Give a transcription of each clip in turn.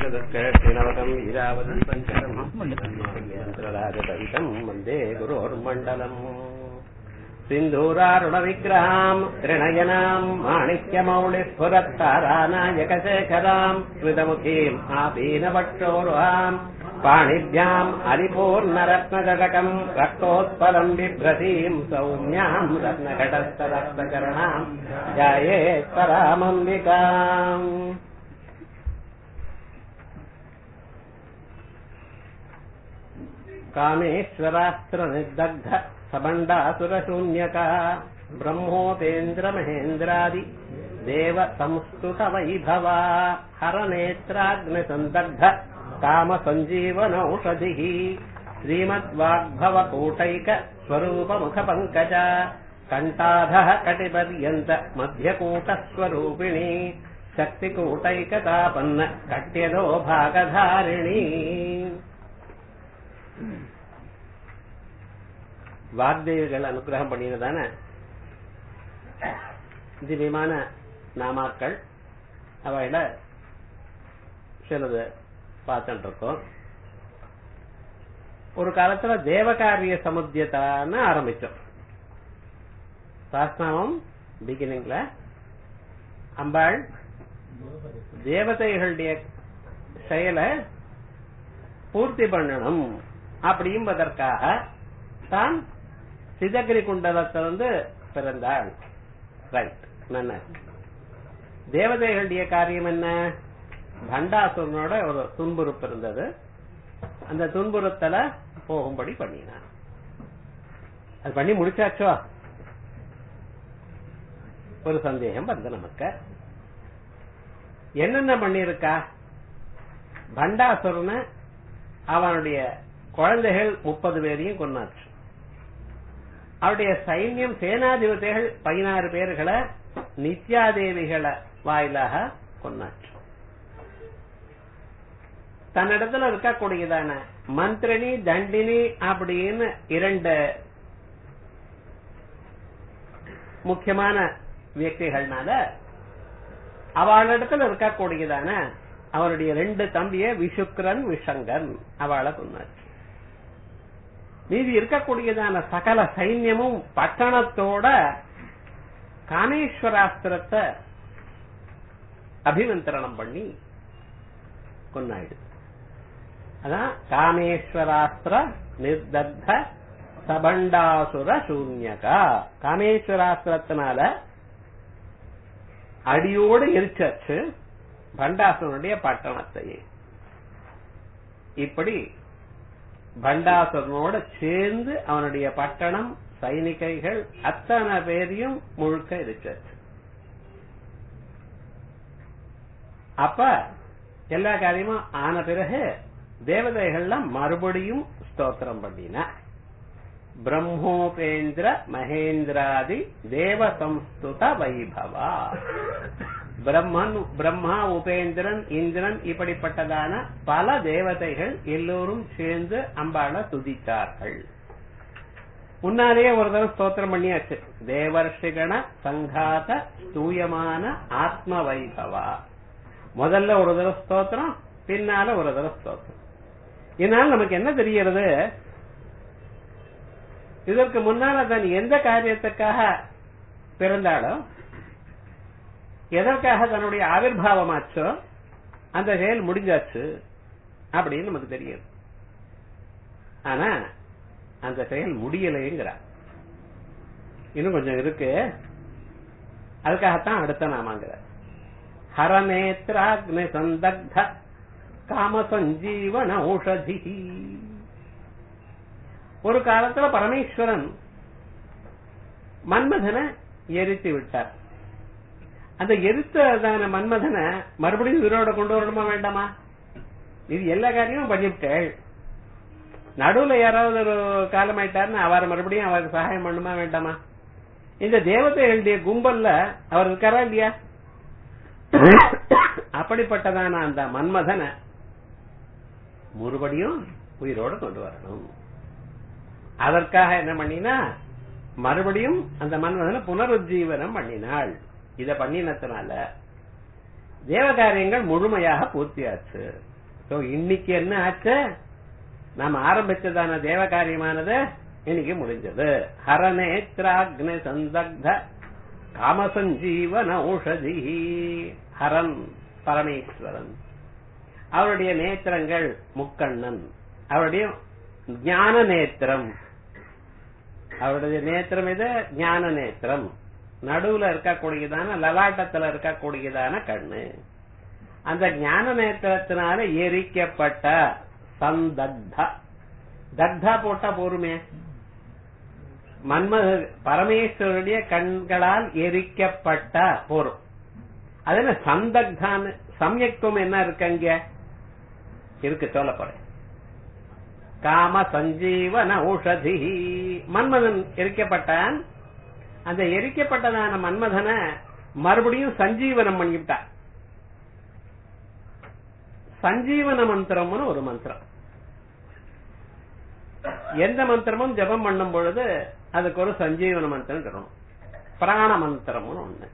षट्किणवकम् इरावती पञ्चकम् वन्दे गुरोर्मण्डलम् सिन्धूरारुणविग्रहाम् त्रिणयनाम् माणिक्यमौलिस्फुरत्तारानायकशेखराम् स्मितमुखीम् आसीनवक्षोरुहाम् पाणिभ्याम् अरिपूर्णरत्नजटकम् रक्तोत्पलम् बिभ्रतीम् सौम्याम् रत्नघटस्थरक्तचरणाम् ध्यायेत् परामम्बिकाम् कामेश्वरास्त्रनिर्दग्ध सबण्डासुरशून्यका ब्रह्मोपेन्द्रमहेन्द्रादि देव संस्तुतवैभवा हरनेत्राग्निसन्दग्ध कामसञ्जीवनौषधिः श्रीमद्वाग्भवकूटैक स्वरूपमुखपङ्कजा कण्ठाधः कटिपर्यन्त मध्यकूटस्वरूपिणी शक्तिकूटैकतापन्न कट्यदो भागधारिणी வாக்தேவிகள் அனுகிரகம் பண்ணினதான திவ்யமான நாமாக்கள் அவையில சிலது பார்த்துட்டு இருக்கோம் ஒரு காலத்துல தேவகாரிய சமுத்தியத்தான்னு ஆரம்பிச்சோம் சாஸ்நாமம் பிகினிங்ல அம்பாள் தேவதைகளுடைய செயலை பூர்த்தி பண்ணணும் அப்படிஎன்பதற்காக தான் சிதகிரி குண்டலத்திலிருந்து பிறந்தாள் ரைட் நல்ல தேவதைகளுடைய காரியம் என்ன பண்டாசுரனோட ஒரு துன்புறுப்பு இருந்தது அந்த துன்புறுத்தல போகும்படி பண்ணினான் அது பண்ணி முடிச்சாச்சோ ஒரு சந்தேகம் வந்து நமக்கு என்னென்ன பண்ணிருக்கா பண்டாசுரனை அவனுடைய குழந்தைகள் முப்பது பேரையும் கொண்டாச்சு அவருடைய சைன்யம் சேனாதிபதிகள் பதினாறு பேர்களை நித்யாதேவிகளை வாயிலாக கொண்டாச்சு தன்னிடத்துல இருக்கக்கூடியதான மந்திரணி தண்டினி அப்படின்னு இரண்டு முக்கியமான வியக்திகள்னால அவளிடத்துல இருக்கக்கூடியதான அவருடைய ரெண்டு தம்பிய விஷுக்கரன் விஷங்கன் அவளை கொண்டாச்சு மீதி இருக்கக்கூடியதான சகல சைன்யமும் பட்டணத்தோட காமேஸ்வராஸ்திரத்தை அபிமந்திரணம் பண்ணி கொண்டாயிடு அதான் காமேஸ்வராஸ்திர நிர்தத்த சபண்டாசுர சூன்யகா காமேஸ்வராஸ்திரத்தினால அடியோடு எரிச்சாச்சு பண்டாசுரனுடைய பட்டணத்தையே இப்படி பண்டாசுரனோட சேர்ந்து அவனுடைய பட்டணம் சைனிகைகள் அத்தனை பேரையும் முழுக்க இருக்காச்சு அப்ப எல்லா காரியமும் ஆன பிறகு தேவதைகள்லாம் மறுபடியும் ஸ்தோத்திரம் பண்ணின பிரம்மோபேந்திர மகேந்திராதி தேவ சம்ஸ்துத வைபவா பிரம்மன் பிரம்மா உபேந்திரன் இந்திரன் இப்படிப்பட்டதான பல தேவதைகள் எல்லோரும் சேர்ந்து அம்பாள துதித்தார்கள் முன்னாலேயே ஒரு தடவை ஸ்தோத்திரம் பண்ணியாச்சு தேவர்ஷிகண சங்காத தூயமான ஆத்ம வைபவா முதல்ல ஒரு தடவை ஸ்தோத்திரம் பின்னால ஒரு தடவை ஸ்தோத்திரம் இதனால நமக்கு என்ன தெரியறது இதற்கு முன்னால தான் எந்த காரியத்துக்காக பிறந்தாலோ எதற்காக தன்னுடைய ஆவிர்வாவமாச்சோ அந்த செயல் முடிஞ்சாச்சு அப்படின்னு நமக்கு தெரியும் ஆனா அந்த செயல் முடியலைங்கிற இன்னும் கொஞ்சம் இருக்கு அதுக்காகத்தான் அடுத்த நாமாங்கிற ஹரநேத்ராக்னி சந்தக்த காம சஞ்சீவன ஔஷதி ஒரு காலத்துல பரமேஸ்வரன் மன்மதனை எரித்து விட்டார் அந்த எரித்ததான மன்மதனை மறுபடியும் உயிரோட கொண்டு வரணுமா வேண்டாமா இது எல்லா காரியமும் பண்ணிவிட்டேள் நடுவுல யாராவது ஒரு காலமாயிட்டாருன்னு அவர் மறுபடியும் அவருக்கு சகாயம் பண்ணுமா வேண்டாமா இந்த தேவதைகளுடைய கும்பல்ல அவர் இருக்காரா இல்லையா அப்படிப்பட்டதான அந்த மன்மதனை மறுபடியும் உயிரோட கொண்டு வரணும் அதற்காக என்ன பண்ணினா மறுபடியும் அந்த மன்மதனை புனருஜீவனம் பண்ணினாள் இத பண்ணினத்தினால தேவகாரியங்கள் முழுமையாக பூர்த்தியாச்சு சோ இன்னைக்கு என்ன ஆச்சு நாம ஆரம்பிச்சதான தேவ காரியமானது இன்னைக்கு முடிஞ்சது ஹரநேத்ராக்னி சந்தக்த காமசஞ்சீவன ஔஷதி ஹரன் பரமேஸ்வரன் அவருடைய நேத்திரங்கள் முக்கண்ணன் அவருடைய ஞான நேத்திரம் அவருடைய நேத்திரம் இது ஞான நேத்திரம் நடுவுல இருக்கக்கூடியதான லலாட்டத்துல இருக்கக்கூடியதான கண்ணு அந்த ஞான நேத்திரத்தினால எரிக்கப்பட்ட சந்தக்தா தக்தா போட்டா போருமே மன்மத பரமேஸ்வருடைய கண்களால் எரிக்கப்பட்ட போரும் அது என்ன சந்தக்தான்னு சமயத்துவம் என்ன இருக்கு அங்க இருக்கு சொல்ல போறேன் காம சஞ்சீவன ஔஷதி மன்மதன் எரிக்கப்பட்டான் அந்த எரிக்கப்பட்டதான மன்மதனை மறுபடியும் சஞ்சீவனம் பண்ணிவிட்டான் சஞ்சீவன மந்திரம்னு ஒரு மந்திரம் எந்த மந்திரமும் ஜபம் பண்ணும் பொழுது அதுக்கு ஒரு சஞ்சீவன மந்திரம் சொல்லணும் பிராண மந்திரம்னு ஒண்ணு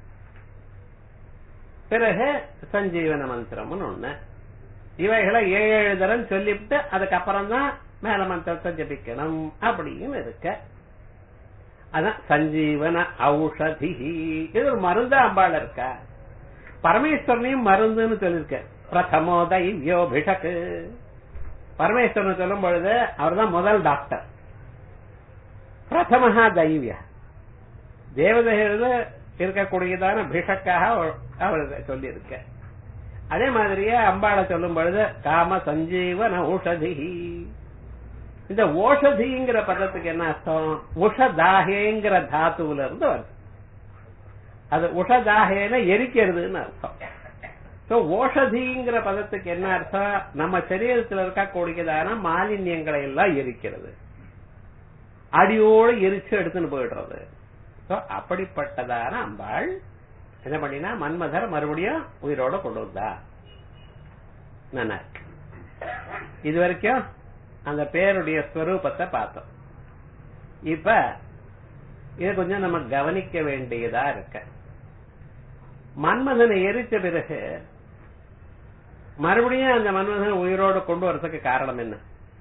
பிறகு சஞ்சீவன மந்திரம்னு ஒண்ணு இவைகளை ஏழு ஏழு தரம் சொல்லிவிட்டு அதுக்கப்புறம் தான் மேல மந்திரத்தை ஜபிக்கணும் அப்படின்னு இருக்க அதான் சஞ்சீவன ஔஷதி இது ஒரு மருந்து அம்பாள் இருக்கா பரமேஸ்வரனையும் மருந்துன்னு சொல்லிருக்க பிரதமோ தைவியோ பிஷக்கு பரமேஸ்வரன் சொல்லும் பொழுது அவர் தான் முதல் டாக்டர் பிரதமஹா தைவிய தேவதைகள் இருக்கக்கூடியதான பிஷக்காக அவர் சொல்லி இருக்க அதே மாதிரியே அம்பாளை சொல்லும் பொழுது காம சஞ்சீவன ஔஷதி இந்த ஓஷதிங்கிற பதத்துக்கு என்ன அர்த்தம் உஷதாகேங்கிற தாத்துவுல இருந்து வருது அது உஷதாகேன எரிக்கிறதுன்னு அர்த்தம் சோ ஓஷதிங்கிற பதத்துக்கு என்ன அர்த்தம் நம்ம சரீரத்தில் இருக்கக்கூடியதான மாலின்யங்களை எல்லாம் எரிக்கிறது அடியோடு எரிச்சு எடுத்துன்னு போயிடுறது சோ அப்படிப்பட்டதான அம்பாள் என்ன பண்ணினா மன்மதர் மறுபடியும் உயிரோட கொண்டு வந்தா நல்லா இருக்கு இது வரைக்கும் அந்த பேருடைய ஸ்வரூபத்தை பார்த்தோம் இப்ப இது கொஞ்சம் நம்ம கவனிக்க வேண்டியதா இருக்க மன்மதனை எரிச்ச பிறகு மறுபடியும் அந்த மன்மதனை உயிரோடு கொண்டு வரதுக்கு காரணம் என்ன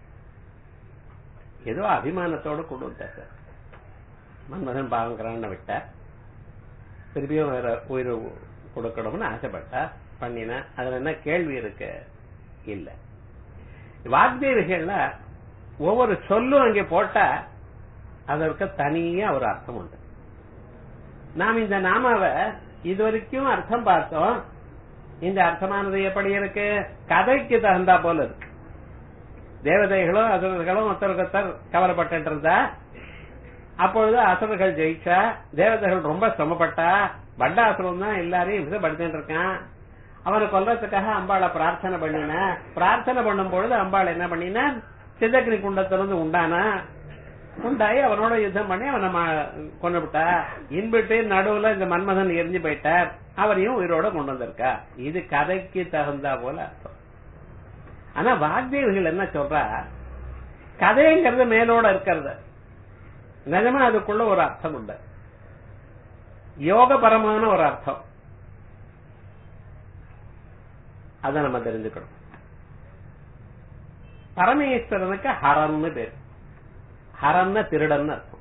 ஏதோ அபிமானத்தோடு கொண்டு வந்தார் சார் மன்மதன் பாவங்கிறான்னு விட்ட திருப்பியும் வேற உயிர் கொடுக்கணும்னு ஆசைப்பட்டா பண்ணின அதுல என்ன கேள்வி இருக்கு இல்ல வாக்தேவிகள்ல ஒவ்வொரு சொல்லும் அங்கே போட்டா அதற்கு தனியா ஒரு அர்த்தம் உண்டு நாம் இந்த நாமாவை இது வரைக்கும் அர்த்தம் பார்த்தோம் இந்த அர்த்தமானது எப்படி இருக்கு கதைக்கு தகுந்தா போல இருக்கு தேவதைகளும் அசுரர்களும் ஒருத்தருக்கொத்தர் கவலைப்பட்டு இருந்தா அப்பொழுது அசுரர்கள் ஜெயிச்சா தேவதைகள் ரொம்ப சிரமப்பட்டா பண்டாசுரம் தான் எல்லாரையும் விசப்படுத்திட்டு இருக்கான் அவனை கொல்றதுக்காக அம்பாளை பிரார்த்தனை பண்ணின பிரார்த்தனை பண்ணும் பொழுது அம்பாள் என்ன பண்ணினா சிதக்னி குண்டத்திலிருந்து உண்டானா உண்டாயி அவனோட யுத்தம் பண்ணி அவனை கொண்டு விட்டா இன்பிட்டு நடுவுல இந்த மன்மதன் எரிஞ்சு போயிட்டார் அவரையும் உயிரோட கொண்டு வந்திருக்கா இது கதைக்கு தகுந்தா போல அர்த்தம் ஆனா வாக்தேவிகள் என்ன சொல்றா கதைங்கிறது மேலோட இருக்கிறது நிஜமா அதுக்குள்ள ஒரு அர்த்தம் உண்டு யோகபரமான ஒரு அர்த்தம் அத நம்ம தெரிஞ்சுக்கணும் பரமேஸ்வரனுக்கு ஹரன்னு பேர் ஹரன்ன திருடன் அர்த்தம்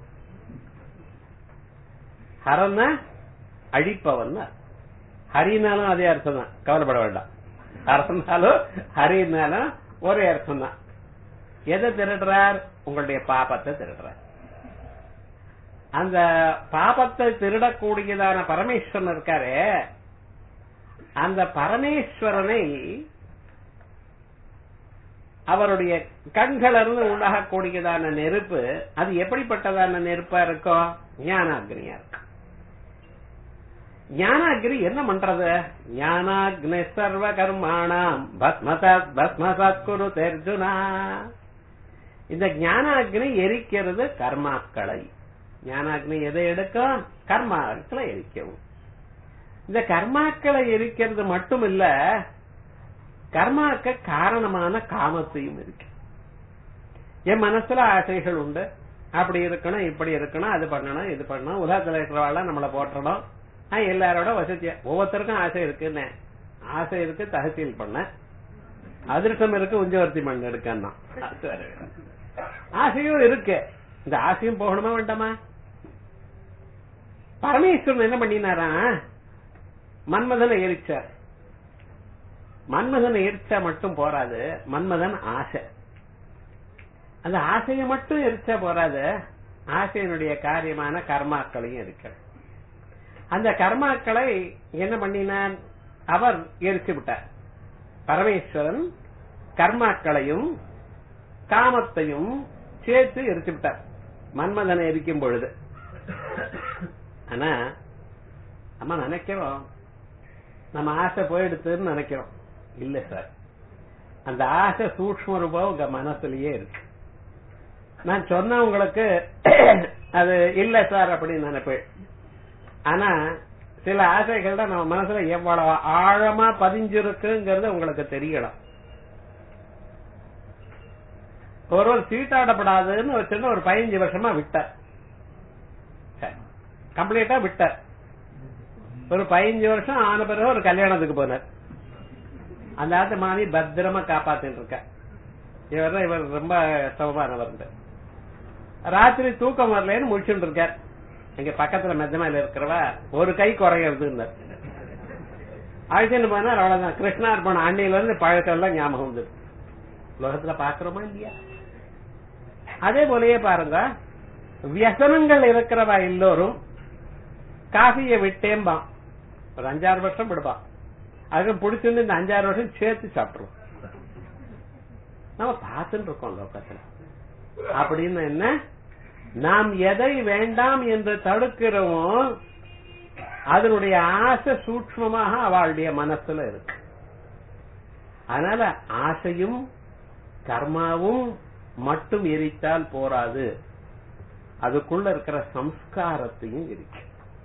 ஹரன்ன அழிப்பவன் ஹரினாலும் அதே அர்த்தம் தான் கவலைப்பட வேண்டாம் ஹரன்னாலும் ஹரினாலும் ஒரே அர்த்தம் தான் எதை திருடுறார் உங்களுடைய பாபத்தை திருடுறார் அந்த பாபத்தை திருடக்கூடியதான பரமேஸ்வரன் இருக்காரு அந்த பரமேஸ்வரனை அவருடைய கண்களிலிருந்து உண்டாகக்கூடியதான நெருப்பு அது எப்படிப்பட்டதான நெருப்பா இருக்கும் ஞானாக்னியா இருக்கும் ஞானாக்னி என்ன பண்றது ஞானாக்னி சர்வ கர்மாணாம் பஸ்மசாத் குரு தெர்ஜுனா இந்த ஞானாக்னி எரிக்கிறது கர்மாக்களை ஞானாக்னி எதை எடுக்கும் கர்மாக்களை எரிக்கவும் இந்த கர்மாக்களை எரிக்கிறது மட்டும் இல்ல கர்மாக்க காரணமான காமத்தையும் இருக்கு என் மனசுல ஆசைகள் உண்டு அப்படி இருக்கணும் இப்படி இருக்கணும் அது பண்ணணும் இது பண்ணணும் உலகத்துல இருக்கிறவாள் நம்மள போற்றணும் எல்லாரோட வசதியா ஒவ்வொருத்தருக்கும் ஆசை இருக்குன்னு ஆசை இருக்கு தகசீல் பண்ண அதிர்ஷ்டம் இருக்கு உஞ்சவர்த்தி மண் எடுக்கன்னா ஆசையும் இருக்கு இந்த ஆசையும் போகணுமா வேண்டாமா பரமேஸ்வரன் என்ன பண்ணினாரா மன்மதனை எரிச்சார் மன்மதனை எரிச்சா மட்டும் போராது மன்மதன் ஆசை அந்த ஆசையை மட்டும் எரிச்சா போராது ஆசையினுடைய காரியமான கர்மாக்களையும் இருக்கு அந்த கர்மாக்களை என்ன பண்ணினான் அவர் எரிச்சு விட்டார் பரமேஸ்வரன் கர்மாக்களையும் காமத்தையும் சேர்த்து எரிச்சு விட்டார் மன்மதனை எரிக்கும் பொழுது ஆனா நம்ம நினைக்கிறோம் நம்ம ஆசை போயிடுத்துன்னு நினைக்கிறோம் இல்ல சார் அந்த ஆசை சூக்ம ரூபம் உங்க மனசுலயே இருக்கு நான் சொன்ன உங்களுக்கு அது இல்ல சார் அப்படின்னு நினைப்பேன் ஆனா சில ஆசைகள் தான் நம்ம மனசுல எவ்வளவு ஆழமா பதிஞ்சிருக்குங்கிறது உங்களுக்கு தெரியலாம் ஒருவர் சீட்டாடப்படாதுன்னு வச்சுன்னு ஒரு பதினஞ்சு வருஷமா விட்டார் கம்ப்ளீட்டா விட்டார் ஒரு பதினஞ்சு வருஷம் ஆன பிறகு ஒரு கல்யாணத்துக்கு போனார் அந்த ஆத்து மாணி பத்திரமா காப்பாத்திட்டு இருக்க இவர் தான் இவர் ரொம்ப சமமானவர் ராத்திரி தூக்கம் வரலன்னு முடிச்சுட்டு இருக்கார் எங்க பக்கத்துல மெத்தமையில இருக்கிறவ ஒரு கை குறையிறது அழைச்சிட்டு போனார் அவ்வளவுதான் கிருஷ்ணார்பணம் அண்ணில இருந்து பழக்கம் எல்லாம் ஞாபகம் வந்தது உலகத்துல பாக்குறோமா இல்லையா அதே போலயே பாருங்க வியசனங்கள் இருக்கிறவா எல்லோரும் காஃபியை விட்டேம்பான் ஒரு அஞ்சாறு வருஷம் விடுப்பான் அதுக்கு பிடிச்சிருந்து இந்த அஞ்சாறு வருஷம் சேர்த்து சாப்பிடுவோம் நம்ம பார்த்துட்டு இருக்கோம் லோகத்துல அப்படின்னு என்ன நாம் எதை வேண்டாம் என்று தடுக்கிறோமோ அதனுடைய ஆசை சூக்மமாக அவளுடைய மனசுல இருக்கு அதனால ஆசையும் கர்மாவும் மட்டும் எரித்தால் போராது அதுக்குள்ள இருக்கிற சம்ஸ்காரத்தையும் இருக்கு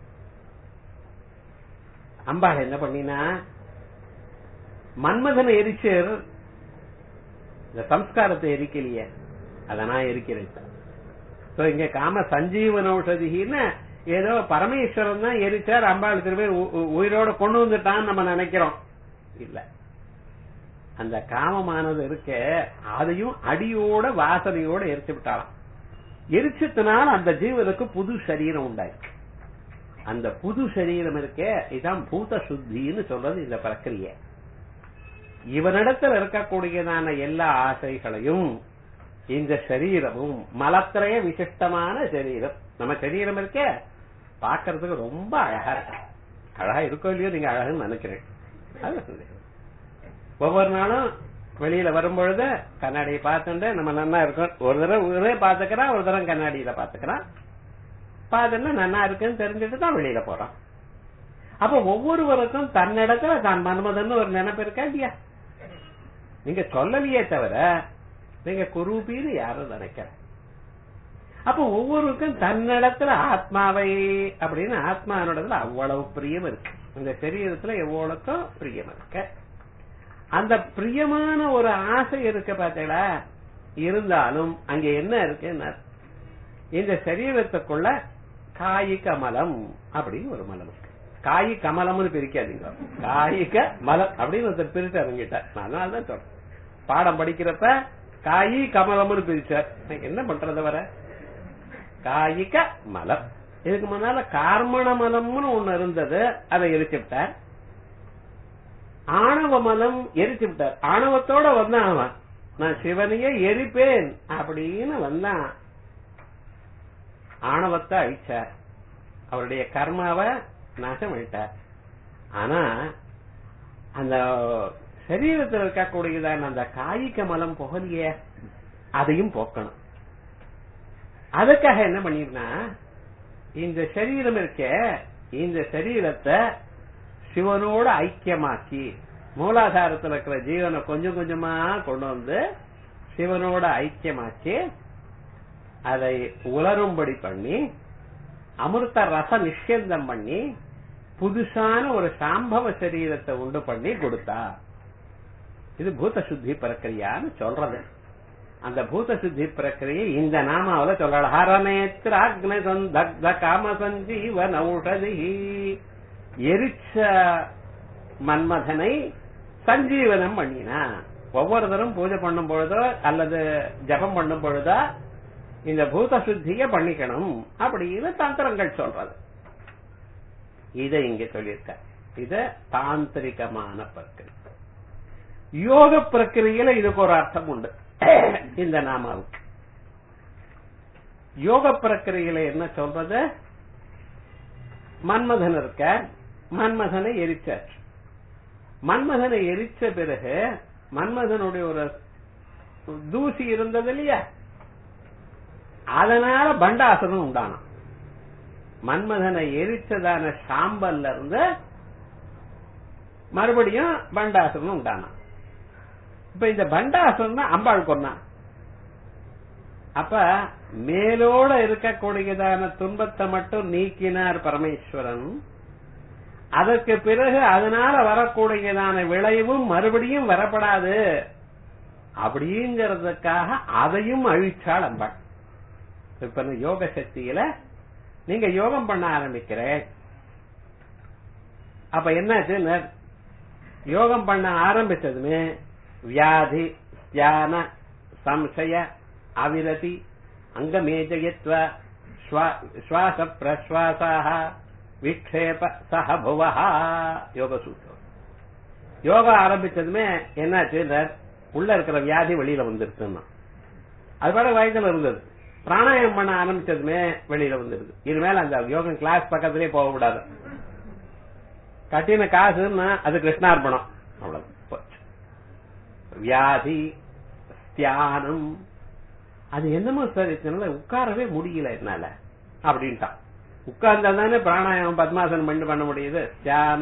அம்பாள் என்ன பண்ணினா மன்மதனை எரிச்சர் இந்த சம்ஸ்காரத்தை எரிக்கலையே அத நான் எரிக்கிறேன் இங்க காம சஞ்சீவனௌஷதின்னு ஏதோ பரமேஸ்வரன் தான் எரிச்சார் அம்பாள் திரும்ப உயிரோட கொண்டு வந்துட்டான்னு நம்ம நினைக்கிறோம் இல்ல அந்த காமமானது இருக்க அதையும் அடியோட வாசனையோட எரிச்சு விட்டாலாம் எரிச்சத்தினால் அந்த ஜீவனுக்கு புது சரீரம் உண்டாயிருக்கு அந்த புது சரீரம் இருக்க இதான் பூத சுத்தின்னு சொல்றது இந்த பிரக்கிரிய இவனிடத்தில் இருக்கக்கூடியதான எல்லா ஆசைகளையும் இந்த சரீரமும் மலத்திரைய விசிஷ்டமான சரீரம் நம்ம சரீரம் இருக்க பாக்குறதுக்கு ரொம்ப அழகா இருக்கு அழகா இருக்கோ இல்லையோ நீங்க அழகுன்னு நினைக்கிறேன் ஒவ்வொரு நாளும் வெளியில வரும்பொழுது கண்ணாடியை பார்த்துட்டு நம்ம நன்னா இருக்கோம் ஒரு தடவை ஊரே பாத்துக்கிறான் ஒரு தடவை கண்ணாடியில பாத்துக்கிறான் பார்த்துட்டு நன்னா இருக்குன்னு தெரிஞ்சுட்டு தான் வெளியில போறான் அப்ப ஒவ்வொருவருக்கும் தன்னிடத்துல தான் மன்மதன் ஒரு நினைப்பு இருக்கா இல்லையா நீங்க சொல்லலையே தவிர நீங்க குரூபின்னு யாரும் நினைக்கிற அப்ப ஒவ்வொருக்கும் தன்னிடத்துல ஆத்மாவை அப்படின்னு ஆத்மானோடத்துல அவ்வளவு பிரியம் இருக்கு இந்த சரீரத்துல எவ்வளவுக்கும் பிரியம் இருக்கு அந்த பிரியமான ஒரு ஆசை இருக்கு பாத்தீங்களா இருந்தாலும் அங்க என்ன இருக்குன்னா இந்த சரீரத்துக்குள்ள காய்க மலம் அப்படின்னு ஒரு மலம் இருக்கு காய் கமலம்னு பிரிக்காதீங்க காய்க மலம் அப்படின்னு ஒருத்தர் பிரிச்சு அறிஞ்சிட்டார் அதனால தான் சொல்றேன் பாடம் படிக்கிறப்ப காயி கமலம்னு பிரிச்சார் என்ன பண்றது வர காய்க மலம் இதுக்கு முன்னால கார்மண மலம்னு ஒண்ணு இருந்தது அதை எரிச்சு விட்டார் ஆணவ மலம் எரிச்சு விட்டார் ஆணவத்தோட வந்தான் அவன் நான் சிவனையே எரிப்பேன் அப்படின்னு வந்தான் ஆணவத்தை அழிச்சார் அவருடைய கர்மாவை நாசம் பண்ணிட்டார் ஆனா அந்த சரீரத்தில் இருக்கக்கூடியதான அந்த காய்க மலம் புகழிய அதையும் போக்கணும் அதுக்காக என்ன பண்ணிருந்தா இந்த சரீரம் இருக்க இந்த சரீரத்தை சிவனோட ஐக்கியமாக்கி மூலாதாரத்தில் இருக்கிற ஜீவனை கொஞ்சம் கொஞ்சமா கொண்டு வந்து சிவனோட ஐக்கியமாக்கி அதை உலரும்படி பண்ணி அமிர்த ரச நிஷேதம் பண்ணி புதுசான ஒரு சாம்பவ சரீரத்தை உண்டு பண்ணி கொடுத்தா இது பூத சுத்தி பிரக்கிரியான்னு சொல்றது அந்த பூத சுத்தி பிரக்கிரியை இந்த நாமாவில சொல்லலாம் ஹரநேத்திர அக்னசந்த காம சஞ்சீவன் ஔஷதி எரிச்ச மன்மதனை சஞ்சீவனம் பண்ணினா ஒவ்வொருத்தரும் பூஜை பண்ணும் பொழுதோ அல்லது ஜபம் பண்ணும் பொழுதோ இந்த பூத சுத்திய பண்ணிக்கணும் அப்படின்னு தந்திரங்கள் சொல்றது இதை இங்க சொல்லியிருக்க இத தாந்திரிகமான பிரக்கிரியை யோக பிரக்கிரியில இதுக்கு ஒரு அர்த்தம் உண்டு இந்த நாமாவுக்கு யோக பிரக்கிரியில என்ன சொல்றது மன்மதன் இருக்க மன்மதனை எரிச்சாச்சு மன்மதனை எரிச்ச பிறகு மன்மதனுடைய ஒரு தூசி இருந்தது இல்லையா அதனால பண்டாசுரம் உண்டானான் மன்மதனை எரிச்சதான சாம்பல்ல இருந்து மறுபடியும் பண்டாசுரம் உண்டானான் இப்ப இந்த பண்டாசுரம் தான் அம்பாள் கொன்னான் அப்ப மேலோட இருக்கக்கூடியதான துன்பத்தை மட்டும் நீக்கினார் பரமேஸ்வரன் அதற்கு பிறகு அதனால வரக்கூடியதான விளைவும் மறுபடியும் வரப்படாது அப்படிங்கிறதுக்காக அதையும் அழிச்சாள் அம்பாள் இப்ப இந்த யோக சக்தியில நீங்க யோகம் பண்ண ஆரம்பிக்கிற அப்ப என்னாச்சு யோகம் பண்ண ஆரம்பிச்சதுமே வியாதி தியான சம்சய அவிரதி அங்கமேஜயத்வ சுவாச பிரஸ்வாசாக விக்ஷேப சக புவஹா யோக சூத்திரம் யோகா ஆரம்பிச்சதுமே என்னாச்சு உள்ள இருக்கிற வியாதி வெளியில வந்துருச்சுன்னா அது பாட வயதுல இருந்தது பிராணாயம் பண்ண ஆரம்பிச்சதுமே வெளியில வந்துருது இனிமேல் அந்த யோகம் கிளாஸ் பக்கத்திலே போக கூடாது கட்டின காசுன்னா அது கிருஷ்ணார்பணம் அவ்வளவு போச்சு வியாதி தியானம் அது என்னமோ சார் இதனால உட்காரவே முடியல என்னால அப்படின்ட்டான் உட்கார்ந்தா தானே பிராணாயாமம் பத்மாசனம் பண்ணி பண்ண முடியுது தியான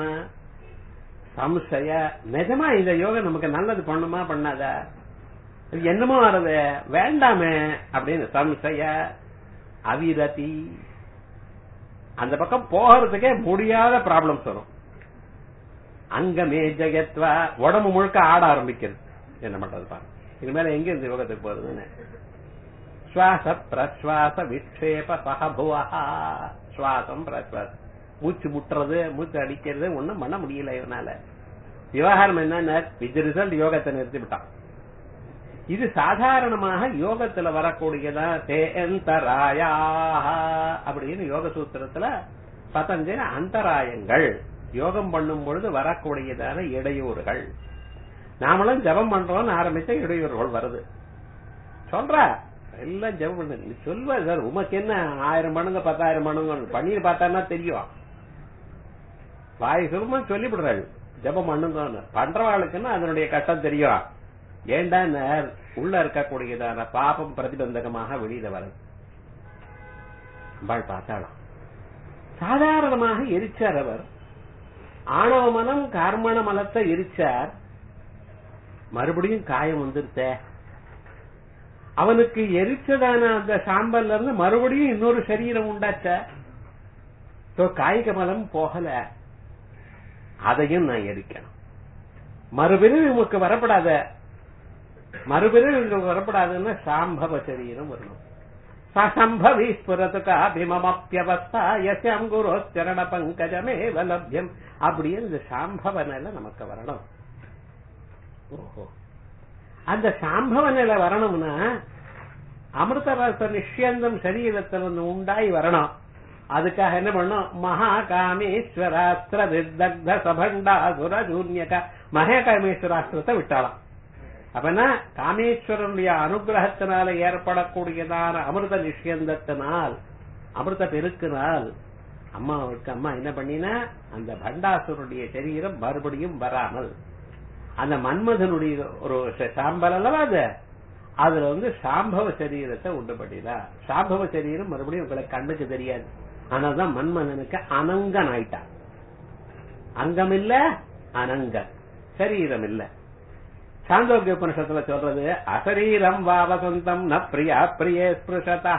சம்சய நிஜமா இந்த யோகம் நமக்கு நல்லது பண்ணுமா பண்ணாதா இது என்னமோ ஆறது வேண்டாமே அப்படின்னு சம்சய அவிரதி அந்த பக்கம் போகிறதுக்கே முடியாத ப்ராப்ளம்ஸ் வரும் அங்கமே ஜெகத்வா உடம்பு முழுக்க ஆட ஆரம்பிக்கிறது என்ன பண்றது பாருங்க இனிமேல எங்க இந்த யோகத்துக்கு போறதுன்னு சுவாச பிரஸ்வாச விக்ஷேப சகபுவா சுவாசம் பிரஸ்வாசம் மூச்சு முட்டுறது மூச்சு அடிக்கிறது ஒண்ணும் பண்ண முடியல இவனால விவகாரம் என்ன வித் ரிசல்ட் யோகத்தை நிறுத்தி விட்டான் இது சாதாரணமாக யோகத்துல வரக்கூடியதா தேந்தராயா அப்படின்னு யோக சூத்திரத்துல பதஞ்சலி அந்தராயங்கள் யோகம் பண்ணும் பொழுது வரக்கூடியதான இடையூறுகள் நாமளும் ஜபம் பண்றோம்னு ஆரம்பிச்ச இடையூறுகள் வருது சொல்ற எல்லாம் ஜபம் பண்ணு நீ சொல்வ சார் உமக்கு என்ன ஆயிரம் மடங்கு பத்தாயிரம் மடங்கு பண்ணி பார்த்தான்னா தெரியும் வாய் சுருமா சொல்லிவிடுறாள் ஜபம் பண்ணுங்க பண்றவாளுக்குன்னா அதனுடைய கஷ்டம் தெரியும் ஏண்டா உள்ள இருக்கக்கூடியதான பாபம் பிரதிபந்தகமாக வெளியில வருது அம்பாள் பார்த்தாளாம் சாதாரணமாக எரிச்சார் அவர் ஆணவ மனம் கர்மண மலத்தை எரிச்சார் மறுபடியும் காயம் வந்துருத்த அவனுக்கு எரிச்சதான அந்த சாம்பல்ல இருந்து மறுபடியும் இன்னொரு சரீரம் உண்டாச்ச காய்க மலம் போகல அதையும் நான் எரிக்கணும் மறுபிறவி உமக்கு வரப்படாத மறுபிறவி உங்களுக்கு வரப்படாதுன்னா சாம்பவ சரீரம் வரணும் சம்பவி ஸ்புரத்துக்கா பிமமப்பியவஸ்தா எஸ்யம் குரு சரண பங்கஜமே லப்யம் அப்படியே இந்த சாம்பவ நிலை நமக்கு வரணும் ஓஹோ அந்த சாம்பவ நிலை வரணும்னா அமிர்தரச நிஷ்யந்தம் சரீரத்தில் வந்து உண்டாய் வரணும் அதுக்காக என்ன பண்ணும் மகா காமேஸ்வராஸ்திர வித்தக்த சபண்டா சுர சூன்யக மகா காமேஸ்வராஸ்திரத்தை விட்டாளாம் அப்பனா காமேஸ்வரனுடைய அனுகிரகத்தினால ஏற்படக்கூடியதான அமிர்த நிஷ்யந்தத்தினால் அமிர்த பெருக்கினால் அம்மாவுக்கு அம்மா என்ன பண்ணினா அந்த பண்டாசுருடைய சரீரம் மறுபடியும் வராமல் அந்த மன்மதனுடைய ஒரு சாம்பல் அல்லவா அது அதுல வந்து சாம்பவ சரீரத்தை உண்டு பண்ணிடா சாம்பவ சரீரம் மறுபடியும் உங்களுக்கு கண்ணுக்கு தெரியாது ஆனால்தான் மன்மதனுக்கு அனங்கன் ஆயிட்டான் அங்கம் இல்ல அனங்கன் சரீரம் இல்ல சாந்தோக்கிய உபனிஷத்துல சொல்றது அசரீரம் வாவசந்தம் ந பிரியா பிரியே ஸ்பிருஷதா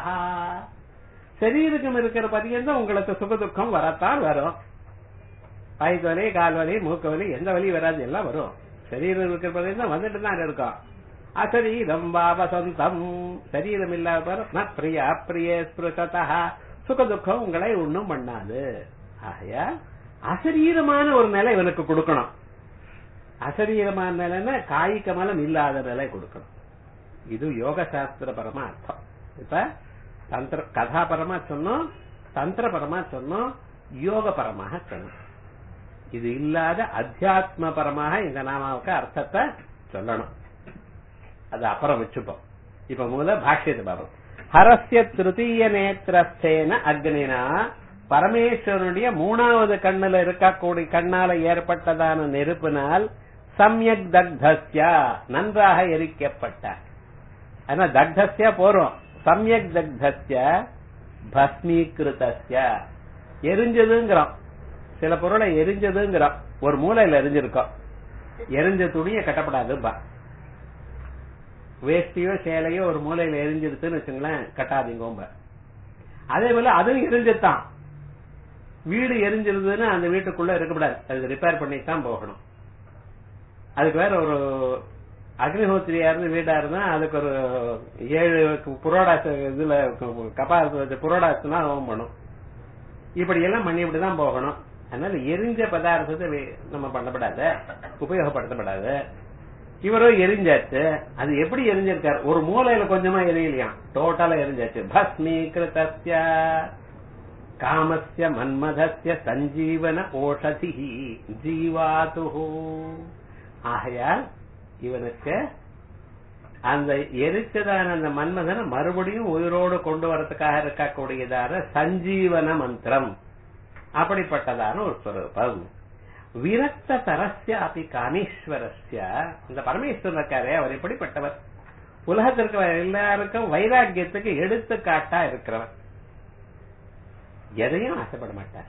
சரீரகம் இருக்கிற பரியந்தம் உங்களுக்கு சுகதுக்கம் வரத்தான் வரும் வயிற்று வலி கால் வலி மூக்கு வலி எந்த வலி வராது எல்லாம் வரும் சரீரம் இருக்கிற பரியந்தம் வந்துட்டு தான் இருக்கும் அசரீரம் வாவசந்தம் சரீரம் இல்லாத ந பிரியா பிரியே ஸ்பிருஷதா சுகதுக்கம் உங்களை ஒண்ணும் பண்ணாது ஆகையா அசரீரமான ஒரு நிலை இவனுக்கு கொடுக்கணும் அசரீரமான நிலைன்னா காய்க மலம் இல்லாத நிலை கொடுக்கணும் இது யோக சாஸ்திரபரமா அர்த்தம் இப்ப தந்திர கதாபரமா சொன்னோம் தந்திரபரமா சொன்னோம் யோகபரமாக சொன்னோம் இது இல்லாத அத்தியாத்மபரமாக இந்த நாமாவுக்கு அர்த்தத்தை சொல்லணும் அது அப்புறம் வச்சுப்போம் இப்ப முதல்ல பாஷ்யத்தை பார்ப்போம் ஹரஸ்ய திருத்தீய நேத்திரஸ்தேன அக்னினா பரமேஸ்வரனுடைய மூணாவது கண்ணுல இருக்கக்கூடிய கண்ணால ஏற்பட்டதான நெருப்பினால் சம்யக் தக்தஸ்யா நன்றாக எரிக்கப்பட்டார் ஆனா தக்தஸ்யா போறோம் சம்யக் தக்தஸ்ய பஸ்மீகிருதஸ்ய எரிஞ்சதுங்கிறோம் சில பொருளை எரிஞ்சதுங்கிறோம் ஒரு மூலையில எரிஞ்சிருக்கோம் எரிஞ்ச துணியை கட்டப்படாதுப்பா வேஷ்டியோ சேலையோ ஒரு மூலையில எரிஞ்சிருச்சுன்னு வச்சுங்களேன் கட்டாதீங்கோம்ப அதே போல அதுவும் எரிஞ்சுதான் வீடு எரிஞ்சிருந்ததுன்னா அந்த வீட்டுக்குள்ள இருக்கக்கூடாது அது ரிப்பேர் பண்ணி தான் போகணும் அதுக்கு வேற ஒரு அக்னிஹோத்திரியா இருந்து வீடா இருந்தா அதுக்கு ஒரு ஏழு புரோடாஸ் இதுல கபாலத்தை வச்ச புரோடாஸ்னா ஹோமம் பண்ணும் இப்படி எல்லாம் பண்ணிவிட்டு தான் போகணும் அதனால எரிஞ்ச பதார்த்தத்தை வே- நம்ம பண்ணப்படாத உபயோகப்படுத்தப்படாது இவரோ எரிஞ்சாச்சு அது எப்படி எரிஞ்சிருக்காரு ஒரு மூலையில கொஞ்சமா எரியலையாம் டோட்டலா எரிஞ்சாச்சு பஸ்மீகிருதஸ்ய காமஸ்ய மன்மதஸ்ய சஞ்சீவன ஓஷதி ஜீவாது ஆகையால் இவனுக்கு அந்த எரிச்சதான அந்த மன்மதனை மறுபடியும் உயிரோடு கொண்டு வரதுக்காக இருக்கக்கூடியதான சஞ்சீவன மந்திரம் அப்படிப்பட்டதான ஒரு ஸ்வரூபம் விரக்த தரஸ்ய அப்படி காமீஸ்வரஸ்ய இந்த பரமேஸ்வரன் இருக்காரே அவர் எப்படிப்பட்டவர் உலகத்திற்கு எல்லாருக்கும் வைராக்கியத்துக்கு எடுத்துக்காட்டா இருக்கிறவர் எதையும் ஆசைப்பட மாட்டார்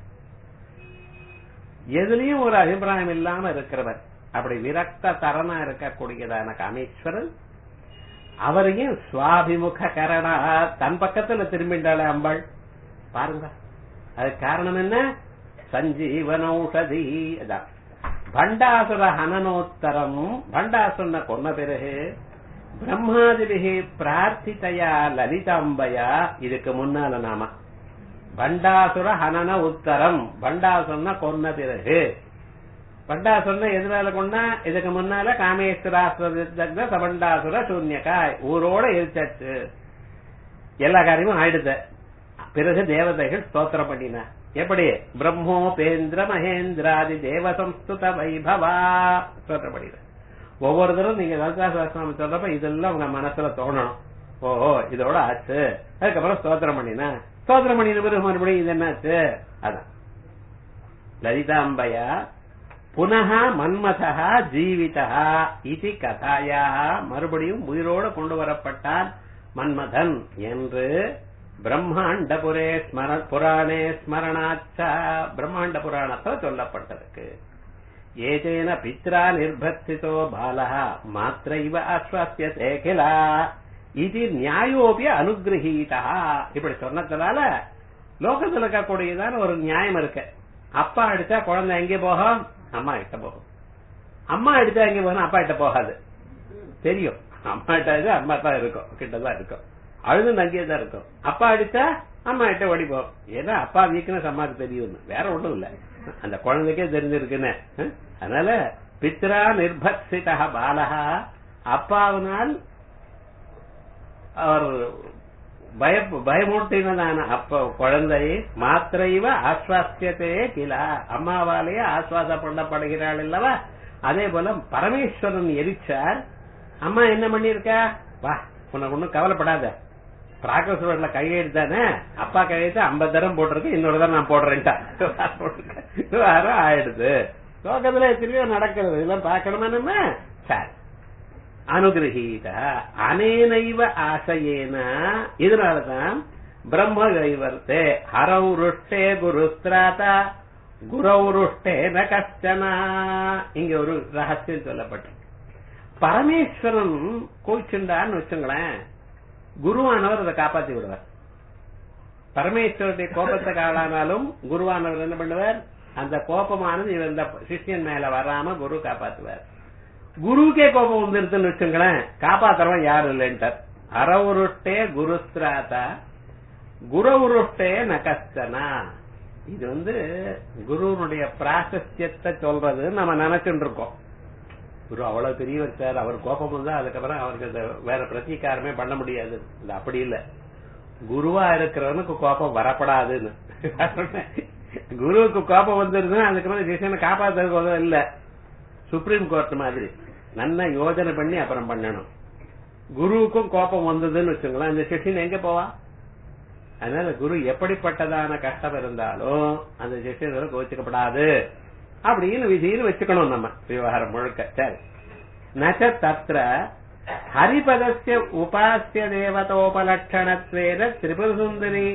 எதுலயும் ஒரு அபிப்பிராயம் இல்லாம இருக்கிறவர் அப்படி விரக்த தரனா இருக்கக்கூடியதான காமேஸ்வரன் அவரையும் சுவாபிமுக கரணா தன் பக்கத்துல திரும்பிண்டாளே அம்பாள் பாருங்க அதுக்கு காரணம் என்ன சஞ்சீவனௌஷதி அதான் பண்டாசுர ஹனனோத்தரம் பண்டாசுரனை கொன்ன பிறகு பிரம்மாதிபிகி பிரார்த்திதையா லலிதாம்பயா இதுக்கு முன்னால நாம பண்டாசுர ஹனன உத்தரம் பண்டாசுரனை கொன்ன பிறகு பண்டாசுரனை எதிரால கொண்டா இதுக்கு முன்னால காமேஸ்வராசுர சபண்டாசுர சூன்யகாய் ஊரோட எரிச்சாச்சு எல்லா காரியமும் ஆயிடுத பிறகு தேவதைகள் ஸ்தோத்திரம் பண்ணின எப்படி பிரம்மோபேந்திர மகேந்திராதி தேவ சம்ஸ்துத வைபவா ஸ்தோத்திரம் பண்ணின ஒவ்வொரு தடவை நீங்க லலிதா சாஸ்திரம் சொல்றப்ப இதெல்லாம் உங்க மனசுல தோணணும் ஓஹோ இதோட ஆச்சு அதுக்கப்புறம் ஸ்தோத்திரம் பண்ணின ஸ்தோத்திரம் பண்ணின பிறகு மறுபடியும் இது என்னாச்சு அதான் லலிதாம்பயா புனக மன்மதா ஜீவிதா இது கதாயா மறுபடியும் உயிரோடு கொண்டு வரப்பட்டான் மன்மதன் என்று பிரம்மாண்டபுரே ஸ்மர புராணே ஸ்மரணாச்சா பிரம்மாண்ட புராணத்தில் சொல்லப்பட்டிருக்கு ஏதேன பித்ரா நிர்பத்திதோ பாலः மாத்திர இவ ஆஸ்வாசியதே கிலா இது நியாயோபி அனுகிரகீதா இப்படி சொன்னதுனால லோகத்துல இருக்கக்கூடியதான ஒரு நியாயம் இருக்கு அப்பா அடிச்சா குழந்தை எங்கே போகும் அம்மா கிட்ட போகும் அம்மா அடிச்சா எங்க போகணும் அப்பா கிட்ட போகாது தெரியும் அம்மா கிட்ட அம்மா தான் இருக்கும் கிட்டதான் இருக்கும் அழுது அங்கேயே தான் இருக்கும் அப்பா அடிச்சா அம்மா கிட்ட ஓடி போகும் ஏன்னா அப்பா வீக்னஸ் அம்மாக்கு தெரியும் வேற ஒண்ணும் இல்ல அந்த குழந்தைக்கே தெரிஞ்சிருக்குன்னு ஹம்? அதனால பித்ரா நிர்பக்சிதா பாலகா அப்பாவினால் அவர் பய பயமூட்டினதான அப்ப குழந்தை மாத்திரைவ ஆஸ்வாசியத்தே கிலா அம்மாவாலேயே ஆஸ்வாசம் பண்ணப்படுகிறாள் அல்லவா அதே போல பரமேஸ்வரன் எரிச்சார் அம்மா என்ன பண்ணிருக்கா வா உனக்கு ஒண்ணும் கவலைப்படாத பிராகஸ்வரர்ல கையெழுத்தானே அப்பா கையெழுத்து ஐம்பது தரம் போட்டிருக்கு இன்னொரு தரம் நான் போடுறேன்ட்டா வாரம் ஆயிடுது லோகத்துல எத்தனையோ நடக்கிறது இதெல்லாம் பார்க்கணுமா நம்ம சரி அனுகிரகீத அனேனைவ ஆசையேன இதனாலதான் பிரம்ம கைவர்த்தே ஹரௌருஷ்டே குருஸ்திராதா குரௌருஷ்டே ந கஷ்டனா இங்க ஒரு ரகசியம் சொல்லப்பட்டு பரமேஸ்வரன் கோச்சுண்டான்னு வச்சுங்களேன் குருவானவர் அதை காப்பாத்தி விடுவார் பரமேஸ்வருடைய கோபத்துக்கு ஆளானாலும் குருவானவர் என்ன பண்ணுவார் அந்த கோபமானது இவர் இந்த சிஷ்யன் மேல வராம குரு காப்பாத்துவார் குருக்கே கோபம் வந்துருதுன்னு வச்சுங்களேன் காப்பாத்துறவன் யாரும் இல்லைன்ட்டார் அறவுருஷ்டே குருஸ்திராதா குரவுருஷ்டே நகஸ்தனா இது வந்து குருவனுடைய பிராசஸ்யத்தை சொல்றது நம்ம நினைச்சுட்டு இருக்கோம் குரு அவ்வளவு பெரியவர் சார் அவர் கோபம் வந்தா அதுக்கப்புறம் அவருக்கு அந்த வேற பிரதீகாரமே பண்ண முடியாது இது அப்படி இல்ல குருவா இருக்கிறவனுக்கு கோபம் வரப்படாதுன்னு குருவுக்கு கோபம் வந்துருதுன்னா அதுக்கப்புறம் சிஷியனை காப்பாத்துறது இல்ல சுப்ரீம் கோர்ட் மாதிரி நல்லா யோஜனை பண்ணி அப்புறம் பண்ணணும் குருவுக்கும் கோபம் வந்ததுன்னு வச்சுங்களேன் அந்த சிஷியன் எங்க போவா அதனால குரு எப்படிப்பட்டதான கஷ்டம் இருந்தாலும் அந்த சிஷியனை கோச்சிக்கப்படாது அப்படின்னு விதின்னு வச்சுக்கணும் நம்ம விவகாரம் முழுக்க சரி நச்ச தத்திர ஹரிபதஸ்ய உபாசிய தேவதோபலட்சணத்வேன திரிபுர சுந்தரி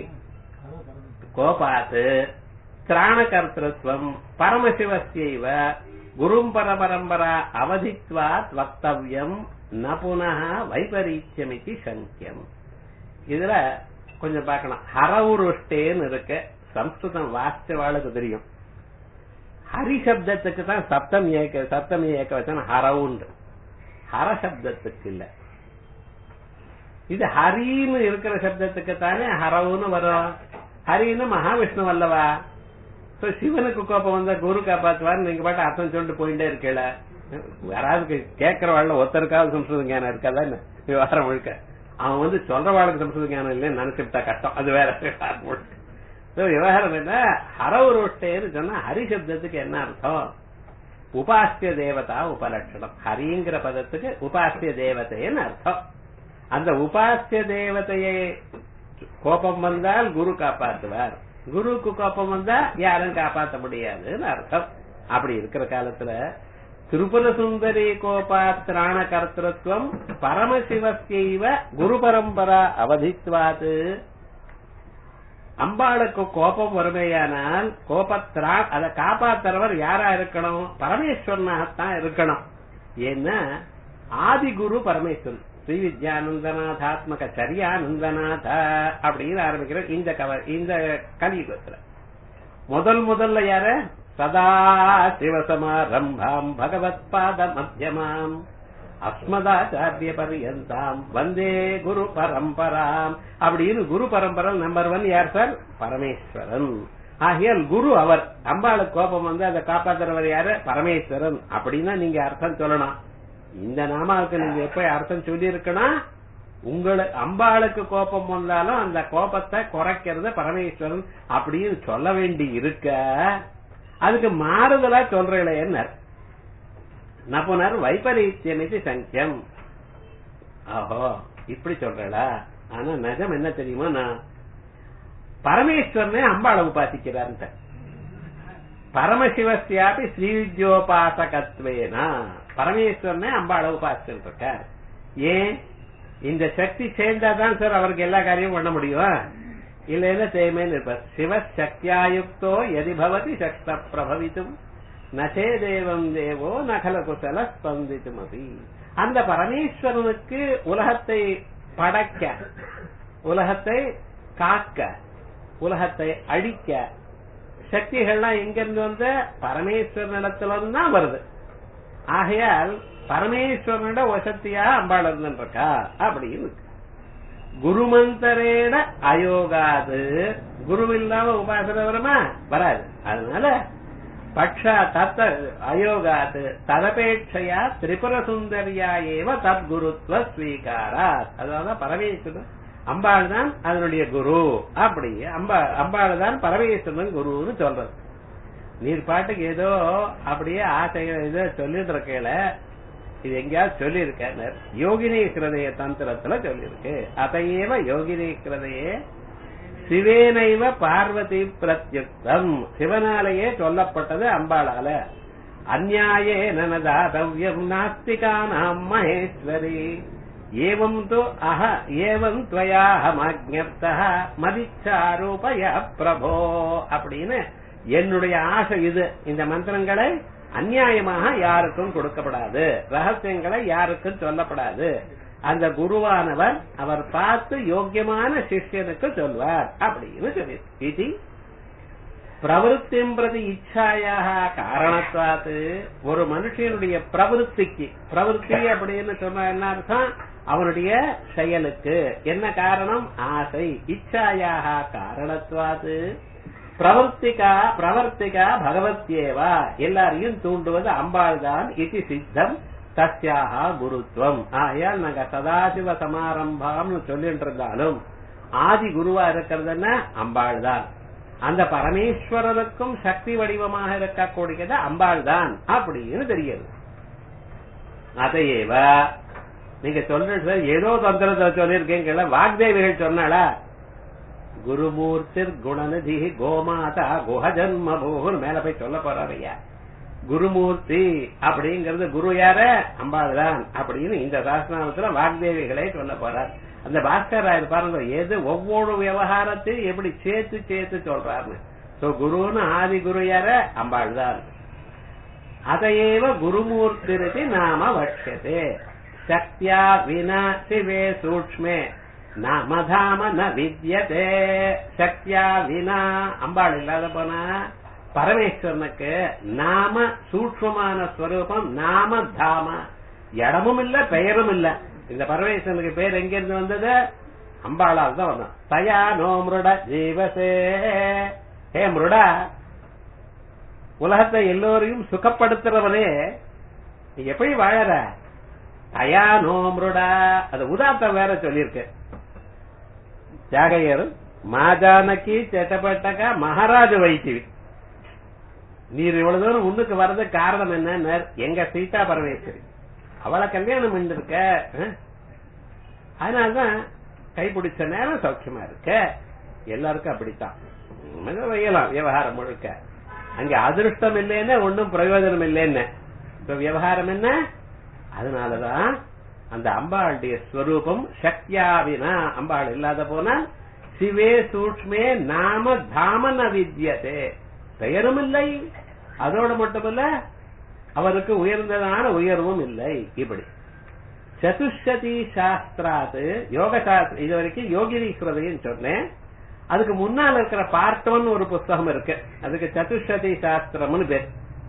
கோபாத் திராணகர்த்தத்வம் பரமசிவஸ்யைவ குரும் பரபரம்பரா அவதித்வாத் வக்தவ்யம் ந புனः வைபரீத்தியமிதி சங்கியம் இதுல கொஞ்சம் பார்க்கணும் ஹரவுருஷ்டேன்னு இருக்கு சம்ஸ்கிருதம் வாசிச்சவாளுக்கு தெரியும் ஹரி சப்தத்துக்கு தான் சப்தம் ஏக்க சப்தமி ஏக்க வச்சா ஹரவுண்டு ஹர சப்தத்துக்கு இல்ல இது ஹரின்னு இருக்கிற சப்தத்துக்கு தானே ஹரவுன்னு வரும் ஹரின்னு மகாவிஷ்ணு அல்லவா So, சிவனுக்கு கோபம் வந்தா குரு காப்பாத்துவார் நீங்க பாட்டு அர்த்தம் சொல்லிட்டு போயிட்டே இருக்கல யாராவது கேட்கறவாழ்ல ஒருத்தருக்காவது சம்ஸ்கிருத ஞானம் இருக்காதா என்ன விவகாரம் முழுக்க அவன் வந்து சொல்றவாளுக்கு சம்ஸ்கிருத ஞானம் இல்லைன்னு நினைச்சுட்டா கஷ்டம் அது வேற விவகாரம் முழுக்க So, விவகாரம் என்ன ஹரவுரோஷ்டேன்னு சொன்னா ஹரி சப்தத்துக்கு என்ன அர்த்தம் உபாசிய தேவதா உபலட்சணம் ஹரிங்கிற பதத்துக்கு உபாசிய தேவதைன்னு அர்த்தம் அந்த உபாசிய தேவதையை கோபம் வந்தால் குரு காப்பாத்துவார் குருவுக்கு கோபம் வந்தா யாரும் காப்பாத்த முடியாதுன்னு அர்த்தம் அப்படி இருக்கிற காலத்துல திரிபுர சுந்தரி கோபாத்திராண கர்த்தத்துவம் பரமசிவஸ்யைவ குரு பரம்பரா அவதித்வாது அம்பாளுக்கு கோபம் வருமையானால் கோபத்திரா அதை காப்பாத்துறவர் யாரா இருக்கணும் பரமேஸ்வரனாகத்தான் இருக்கணும் ஏன்னா ஆதிகுரு பரமேஸ்வரன் ஸ்ரீ வித்யானந்தநாதாத்மக சரியானந்தநாத அப்படின்னு ஆரம்பிக்கிற இந்த கவ இந்த கலியுகத்துல முதல் முதல்ல யார சதா சிவசமாரம்பாம் பகவத் பாத மத்தியமாம் அஸ்மதாச்சாரிய பரியந்தாம் வந்தே குரு பரம்பராம் அப்படின்னு குரு பரம்பரை நம்பர் ஒன் யார் சார் பரமேஸ்வரன் ஆகியால் குரு அவர் அம்பாளுக்கு கோபம் வந்து அதை காப்பாத்துறவர் யாரு பரமேஸ்வரன் அப்படின்னா நீங்க அர்த்தம் சொல்லணும் இந்த நாமாவுக்கு நீங்க எப்ப அர்த்தம் சொல்லி இருக்கணும் உங்களை அம்பாளுக்கு கோபம் வந்தாலும் அந்த கோபத்தை குறைக்கிறது பரமேஸ்வரன் அப்படின்னு சொல்ல வேண்டி இருக்க அதுக்கு மாறுதலா சொல்றீங்களே என்ன நபுனர் வைபரீத்தியமிதி சங்கியம் ஆஹோ இப்படி சொல்றா ஆனா நிஜம் என்ன தெரியுமா நான் பரமேஸ்வரனே அம்பாளை உபாசிக்கிறார்ன்ற பரமசிவசியாபி ஸ்ரீவித்யோபாசகத்வேனா பரமேஸ்வரனே அம்பாளை உபாசிச்சுட்டு இருக்கார் ஏன் இந்த சக்தி சேர்ந்தாதான் சார் அவருக்கு எல்லா காரியமும் பண்ண முடியும் இல்லைன்னா செய்யுமேன்னு இருப்பார் சிவ சக்தியாயுக்தோ எதி பவதி சக்த பிரபவித்தும் நசே தேவம் தேவோ நகல குசல ஸ்பந்தித்தும் அபி அந்த பரமேஸ்வரனுக்கு உலகத்தை படைக்க உலகத்தை காக்க உலகத்தை அழிக்க சக்திகள்லாம் எங்கிருந்து வந்து பரமேஸ்வரனிடத்துல தான் வருது ஆகையால் பரமேஸ்வரனிட வசத்தியா அம்பாள் இருந்துருக்கா அப்படின்னு குருமந்தரேட அயோகாது குரு இல்லாம உபாசனை வருமா வராது அதனால பக்ஷா தத்த அயோகாத் ததபேட்சையா திரிபுர சுந்தரியா ஏவ தத்குருத்வ ஸ்வீகாரா அதாவது பரமேஸ்வரன் அம்பாள் தான் அதனுடைய குரு அப்படி அம்பா அம்பாள் தான் பரமேஸ்வரன் குருன்னு சொல்றது நீர் பாட்டுக்கு ஏதோ அப்படியே ஆசை ஏதோ சொல்லிட்டு இருக்கல இது எங்கேயாவது சொல்லியிருக்க யோகினி கிருதய தந்திரத்துல சொல்லியிருக்கு அதையேவ யோகினி கிருதையே சிவேனைவ பார்வதி பிரத்யுக்தம் சிவனாலேயே சொல்லப்பட்டது அம்பாளால அந்நாயே நனதாதவ்யம் நாஸ்திகானாம் மகேஸ்வரி ஏவம் து அஹ ஏவம் துவயாஹமாஜ்ஞப்தः மதிச்சாரூபய பிரபோ அப்படின்னு என்னுடைய ஆசை இது இந்த மந்திரங்களை அந்நியாயமாக யாருக்கும் கொடுக்கப்படாது ரகசியங்களை யாருக்கும் சொல்லப்படாது அந்த குருவானவர் அவர் பார்த்து யோக்கியமான சிஷ்யனுக்கு சொல்வார் அப்படின்னு சொல்லி இது பிரவருத்திம் பிரதி இச்சாயாக காரணத்தாத்து ஒரு மனுஷனுடைய பிரவருத்திக்கு பிரவருத்தி அப்படின்னு சொன்னா என்ன அர்த்தம் அவனுடைய செயலுக்கு என்ன காரணம் ஆசை இச்சாயாக காரணத்துவாது பிரவர்த்திகா பிரவர்த்திகா பகவத்யேவா எல்லாரையும் தூண்டுவது அம்பாள் தான் இது சித்தம் தஸ்யாக குருத்துவம் ஆகையால் நாங்க சதாசிவ சமாரம்பம்னு சொல்லிட்டு இருந்தாலும் ஆதி குருவா இருக்கிறதுன்னா அம்பாள் தான் அந்த பரமேஸ்வரனுக்கும் சக்தி வடிவமாக இருக்கக்கூடியது அம்பாள் தான் அப்படின்னு தெரியுது அதையேவ நீங்க சொல்றது ஏதோ தந்திரத்தை சொல்லியிருக்கீங்கள வாக்தேவிகள் சொன்னாளா குருமூர்த்திர் குணநிதி கோமாதா குஹஜன்ம பூர் மேல போய் சொல்ல போறாரையா குருமூர்த்தி அப்படிங்கறது குரு யார அம்பாள் தான் அப்படின்னு இந்த சாஸ்திரத்துல வாக்தேவிகளே சொல்ல போறார் அந்த பாஸ்கர் ராயர் பாருங்க எது ஒவ்வொரு விவகாரத்தையும் எப்படி சேர்த்து சேர்த்து சொல்றாருன்னு சோ குருன்னு ஆதி குரு யார அம்பாள் தான் அதையேவ குருமூர்த்திருதி நாம வட்சதே சக்தியா வினா சிவே சூக்ஷ்மே நாமதாம ந வித்யதே சக்தியா வினா அம்பாள் இல்லாத போனா பரமேஸ்வரனுக்கு நாம சூக்ஷ்மமான ஸ்வரூபம் நாம தாம இடமும் இல்ல பெயரும் இல்ல இந்த பரமேஸ்வரனுக்கு பேர் எங்க இருந்து வந்தது அம்பாளால் தான் வந்தான் தயா நோ மிருட ஜீவசே ஹே மிருடா உலகத்தை எல்லோரையும் சுகப்படுத்துறவனே நீ எப்படி வாழற தயா நோ மிருடா அது உதாத்தம் வேற சொல்லியிருக்கு தியாகையர் மாஜானகி செட்டப்பட்டக மகாராஜ வைத்திவி நீர் இவ்வளவு தூரம் முன்னுக்கு வர்றதுக்கு காரணம் என்ன எங்க சீதா பரமேஸ்வரி அவளை கல்யாணம் பண்ணிருக்க அதனாலதான் கைப்பிடிச்ச நேரம் சௌக்கியமா இருக்க எல்லாருக்கும் அப்படித்தான் மிக வையலாம் விவகாரம் முழுக்க அங்க அதிருஷ்டம் இல்லைன்னு ஒன்னும் பிரயோஜனம் இல்லைன்னு இப்ப விவகாரம் என்ன அதனாலதான் அந்த அம்பாளுடைய ஸ்வரூபம் சக்தியாவினா அம்பாள் இல்லாத போனால் சிவே சூக்ஷ்மே நாம தாமன வித்யதே பெயரும் இல்லை அதோடு மட்டுமல்ல அவருக்கு உயர்ந்ததான உயர்வும் இல்லை இப்படி சதுஷதி சாஸ்திராத்து யோக சாஸ்திரம் இது வரைக்கும் யோகினீஸ்வரதையும் சொன்னேன் அதுக்கு முன்னால் இருக்கிற பார்ட் ஒன் ஒரு புஸ்தகம் இருக்கு அதுக்கு சதுஷதி சாஸ்திரம்னு பேர்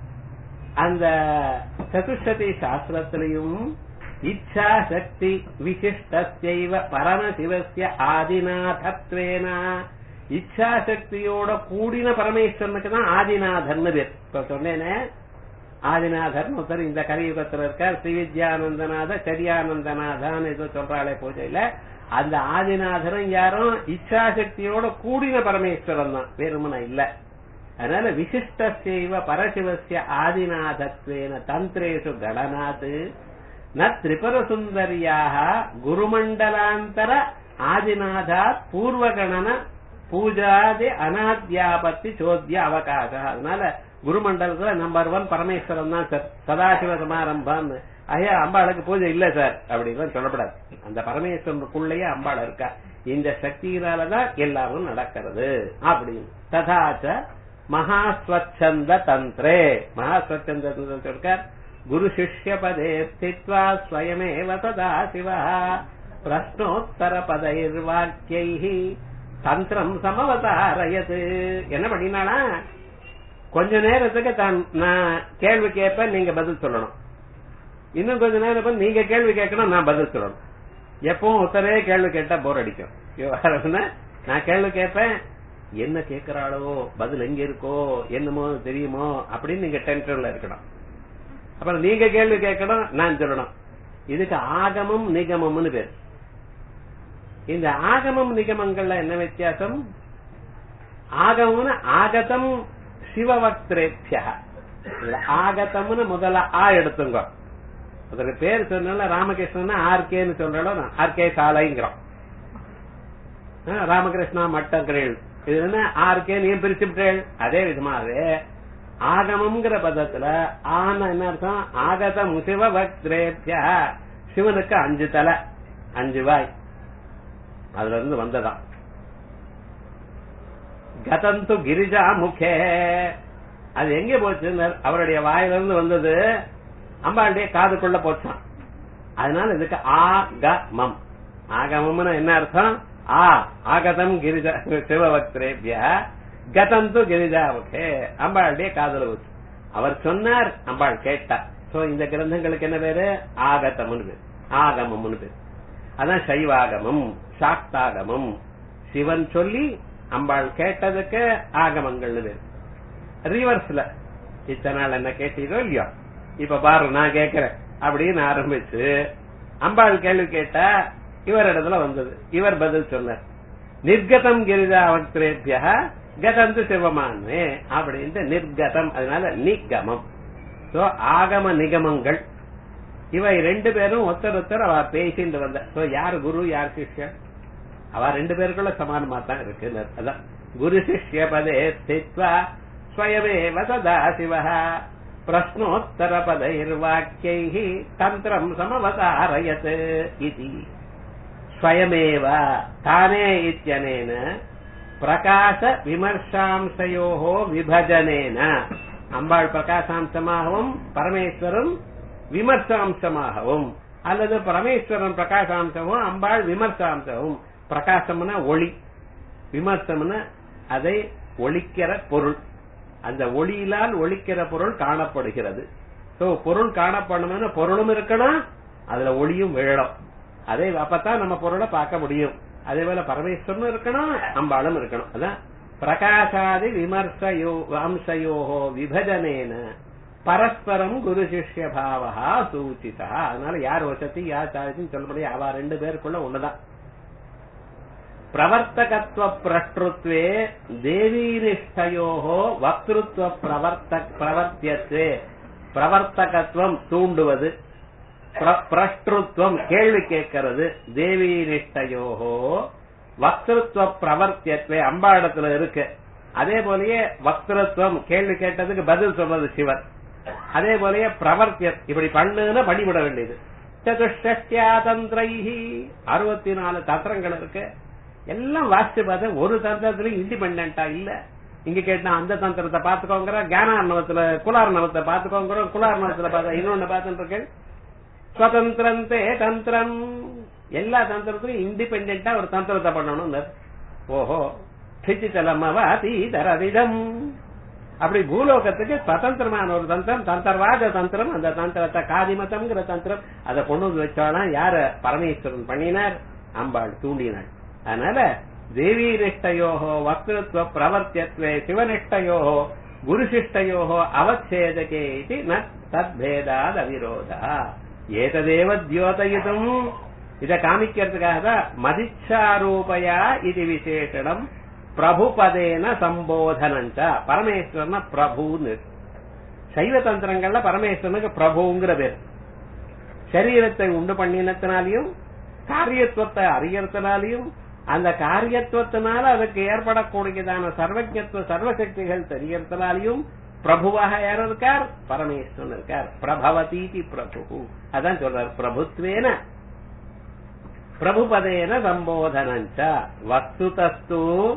அந்த சதுஷதி சாஸ்திரத்திலையும் இச்சா சக்தி விசிஷ்டஸ்யைவ பரமசிவசிய ஆதிநாதத்வேன இச்சா சக்தியோட கூடின பரமேஸ்வரனுக்கு தான் ஆதிநாதன் பேர் இப்ப சொன்னேனே ஆதிநாதர் ஒருத்தர் இந்த கலியுகத்தில் இருக்கார் ஸ்ரீவித்யானந்தநாத சரியானந்தநாதான் ஏதோ சொல்றாளே பூஜையில அந்த ஆதிநாதரும் யாரும் இச்சா சக்தியோட கூடின பரமேஸ்வரன் தான் வேறுமன இல்ல அதனால விசிஷ்டசைவ பரசிவசிய ஆதிநாதத்வேன தந்திரேஷு கடனாத் ந திரிபுர சுந்தரியாக குருமண்டலாந்தர ஆதிநாதாத் பூர்வகணன பூஜாதி அனாத்யாபத்தி சோத்திய அவகாசம் அதனால குருமண்டலத்துல நம்பர் ஒன் பரமேஸ்வரன் தான் சார் சதாசிவ சமாரம்பம் ஐயா அம்பாளுக்கு பூஜை இல்ல சார் அப்படின்னு சொல்லப்படாது அந்த பரமேஸ்வரனுக்குள்ளேயே அம்பாள் இருக்கா இந்த சக்தியினாலதான் எல்லாரும் நடக்கிறது அப்படின்னு ததாச்ச மகாஸ்வச்சந்த தந்திரே மகாஸ்வச்சந்த தந்திரம் சொல்றார் குரு சிஷ்ய பதே ஸ்தித்வா ஸ்வயமேவ சதா சிவா பிரஷ்னோத்தர பதைர்வாக்கியை தந்திரம் சமவதாரயது என்ன பண்ணினானா கொஞ்ச நேரத்துக்கு தான் நான் கேள்வி கேட்பேன் நீங்க பதில் சொல்லணும் இன்னும் கொஞ்ச நேரம் நீங்க கேள்வி கேட்கணும் நான் பதில் சொல்லணும் எப்பவும் ஒருத்தரே கேள்வி கேட்டா போர் அடிக்கும் விவகாரம்னா நான் கேள்வி கேட்பேன் என்ன கேட்கிறாளோ பதில் எங்க இருக்கோ என்னமோ தெரியுமோ அப்படின்னு நீங்க டென்ஷன்ல இருக்கணும் அப்புறம் நீங்க கேள்வி கேட்கணும் நான் சொல்லணும் இதுக்கு ஆகமம் நிகமம்னு பேர் இந்த ஆகமம் நிகமங்கள்ல என்ன வித்தியாசம் ஆகமம்னு ஆகதம் சிவவக்திரேபிய ஆகதம்னு முதல்ல ஆ எடுத்துங்க அதற்கு பேர் சொன்னால ராமகிருஷ்ணன் ஆர்கேன்னு சொல்றோம் ஆர்கே சாலைங்கிறோம் ராமகிருஷ்ணா மட்டங்கள் இது என்ன ஆர்கே நீ பிரிச்சுட்டேள் அதே விதமாவே ஆகமம்ங்கிற பதத்துல ஆன என்ன அர்த்தம் ஆகதம் சிவபக்திரேபிய சிவனுக்கு அஞ்சு தலை அஞ்சு வாய் அதுல இருந்து வந்ததான் கதந்து கிரிஜா முகே அது எங்க போச்சு அவருடைய வாயிலிருந்து வந்தது அம்பாளுடைய காதுக்குள்ள போச்சான் அதனால இதுக்கு ஆகமம் ஆகமம்னு என்ன அர்த்தம் ஆ ஆகதம் கிரிஜா சிவபக்திரேபிய கதந்து கிரிஜா முகே அம்பாளுடைய காதல போச்சு அவர் சொன்னார் அம்பாள் கேட்டார் சோ இந்த கிரந்தங்களுக்கு என்ன பேரு ஆகதம்னு பேர் ஆகமம்னு பேர் அதான் சைவாகமம் சாக்தாகமம் சிவன் சொல்லி அம்பாள் கேட்டதுக்கு ஆகமங்கள்னு பேர் ரிவர்ஸ்ல இத்தனை நாள் என்ன கேட்டீரோ இல்லையோ இப்ப பாரு நான் கேட்கிறேன் அப்படின்னு ஆரம்பிச்சு அம்பாள் கேள்வி கேட்டா இவர் இடத்துல வந்தது இவர் பதில் சொன்னார் நிர்கதம் கிரிதா வக்திரேபிய கதந்து சிவமானே அப்படின்ட்டு நிர்கதம் அதனால நிகமம் சோ ஆகம நிகமங்கள் இவை ரெண்டு பேரும் ஒருத்தர் ஒருத்தர் அவ பேசிட்டு வந்த சோ யார் குரு யார் சிஷ்யன் அவ ரெண்டு பேருக்குள்ள சமானமா தான் இருக்கு அதான் குரு சிஷ்ய பதே ஸ்தித்வா ஸ்வயமேவ சதா சிவ பிரஷ்னோத்தர பதைர்வாக்கியை தந்திரம் சமவதாரயத் இது ஸ்வயமேவ தானே இத்தியனேன பிரகாச விமர்சாம்சயோ விபஜனேன அம்பாள் பிரகாசாம்சமாகவும் பரமேஸ்வரன் விமர்சாம்சமாகவும் அல்லது பரமேஸ்வரன் பிரகாசாம்சமும் அம்பாள் விமர்சாம்சமும் பிரகாசம்னா ஒளி விமர்சம்னா அதை ஒளிக்கிற பொருள் அந்த ஒளியிலால் ஒளிக்கிற பொருள் காணப்படுகிறது சோ பொருள் காணப்படணும்னு பொருளும் இருக்கணும் அதுல ஒளியும் விழணும் அதே அப்பதான் நம்ம பொருளை பார்க்க முடியும் அதே போல பரமேஸ்வரனும் இருக்கணும் அம்பாளும் இருக்கணும் அதான் பிரகாசாதி விமர்சயோ அம்சயோகோ விபஜனேன பரஸ்பரம் குரு சிஷ்ய பாவா சூச்சிதா அதனால யார் வசதி யார் சாதிச்சுன்னு சொல்ல முடியும் அவ ரெண்டு பேருக்குள்ள ஒண்ணுதான் பிரவர்த்தகத்துவ பிரஷ்டுத்வே தேவீனிஷ்டயோகோ வக்திருத்துவ பிரவர்த்த பிரவர்த்தியத்வே பிரவர்த்தகத்துவம் தூண்டுவது பிரஷ்டுத்வம் கேள்வி கேட்கிறது தேவீனிஷ்டயோகோ வக்திருத்துவ பிரவர்த்தியத்வே அம்பாடத்துல இருக்கு அதே போலயே வக்திருத்துவம் கேள்வி கேட்டதுக்கு பதில் சொல்றது சிவன் அதே போலயே பிரவர்த்தியம் இப்படி பண்ணுன்னு பண்ணிவிட வேண்டியது சதுஷ்டியா தந்திரைஹி அறுபத்தி நாலு தந்திரங்கள் இருக்கு எல்லாம் வாசிச்சு பார்த்தா ஒரு தந்திரத்திலும் இண்டிபெண்டா இல்ல இங்க கேட்டா அந்த தந்திரத்தை பாத்துக்கோங்கிற கேனார்ணவத்துல குலார்ணவத்தை பாத்துக்கோங்கிறோம் குலார்ணவத்துல பார்த்தா இன்னொன்னு பார்த்துட்டு இருக்கேன் சுதந்திரந்தே தந்திரம் எல்லா தந்திரத்திலும் இண்டிபெண்டா ஒரு தந்திரத்தை பண்ணணும் ஓஹோ தீதரதிடம் அப்படி பூலோகத்துக்கு சுதந்திரமான ஒரு தந்திரம் தந்தர்வாத தந்திரம் அந்த தந்திரத்தை காதிமத்தம்ங்கிற தந்திரம் அதை கொண்டு வந்து வச்சாலும் யார பரமேஸ்வரன் பண்ணினார் அம்பாள் தூண்டினாள் அதனால தேவி நிஷ்டயோகோ வக்திருத்வ பிரவர்த்தியத்வே சிவனிஷ்டயோகோ குருசிஷ்டயோகோ அவச்சேதகே இது ந தத்பேதாத் அவிரோத ஏததேவ தியோதயிதும் இத காமிக்கிறதுக்காக தான் மதிச்சாரூபயா இது விசேஷனம் பிரபுபதேன சம்போதனஞ்ச பரமேஸ்வரன பிரபுன்னு சைவ தந்திரங்கள்ல பரமேஸ்வரனுக்கு பிரபுங்கிற பேர் சரீரத்தை உண்டு பண்ணினத்தினாலையும் காரியத்துவத்தை அறியறதுனாலையும் அந்த காரியத்துவத்தினால அதுக்கு ஏற்படக்கூடியதான சர்வஜத்துவ சர்வசக்திகள் தெரியறதுனாலையும் பிரபுவாக யார் இருக்கார் பரமேஸ்வரன் இருக்கார் பிரபவதீதி பிரபு அதான் சொல்றார் பிரபுத்வேன பிரபுபதேன சம்போதனஞ்ச வஸ்துதஸ்து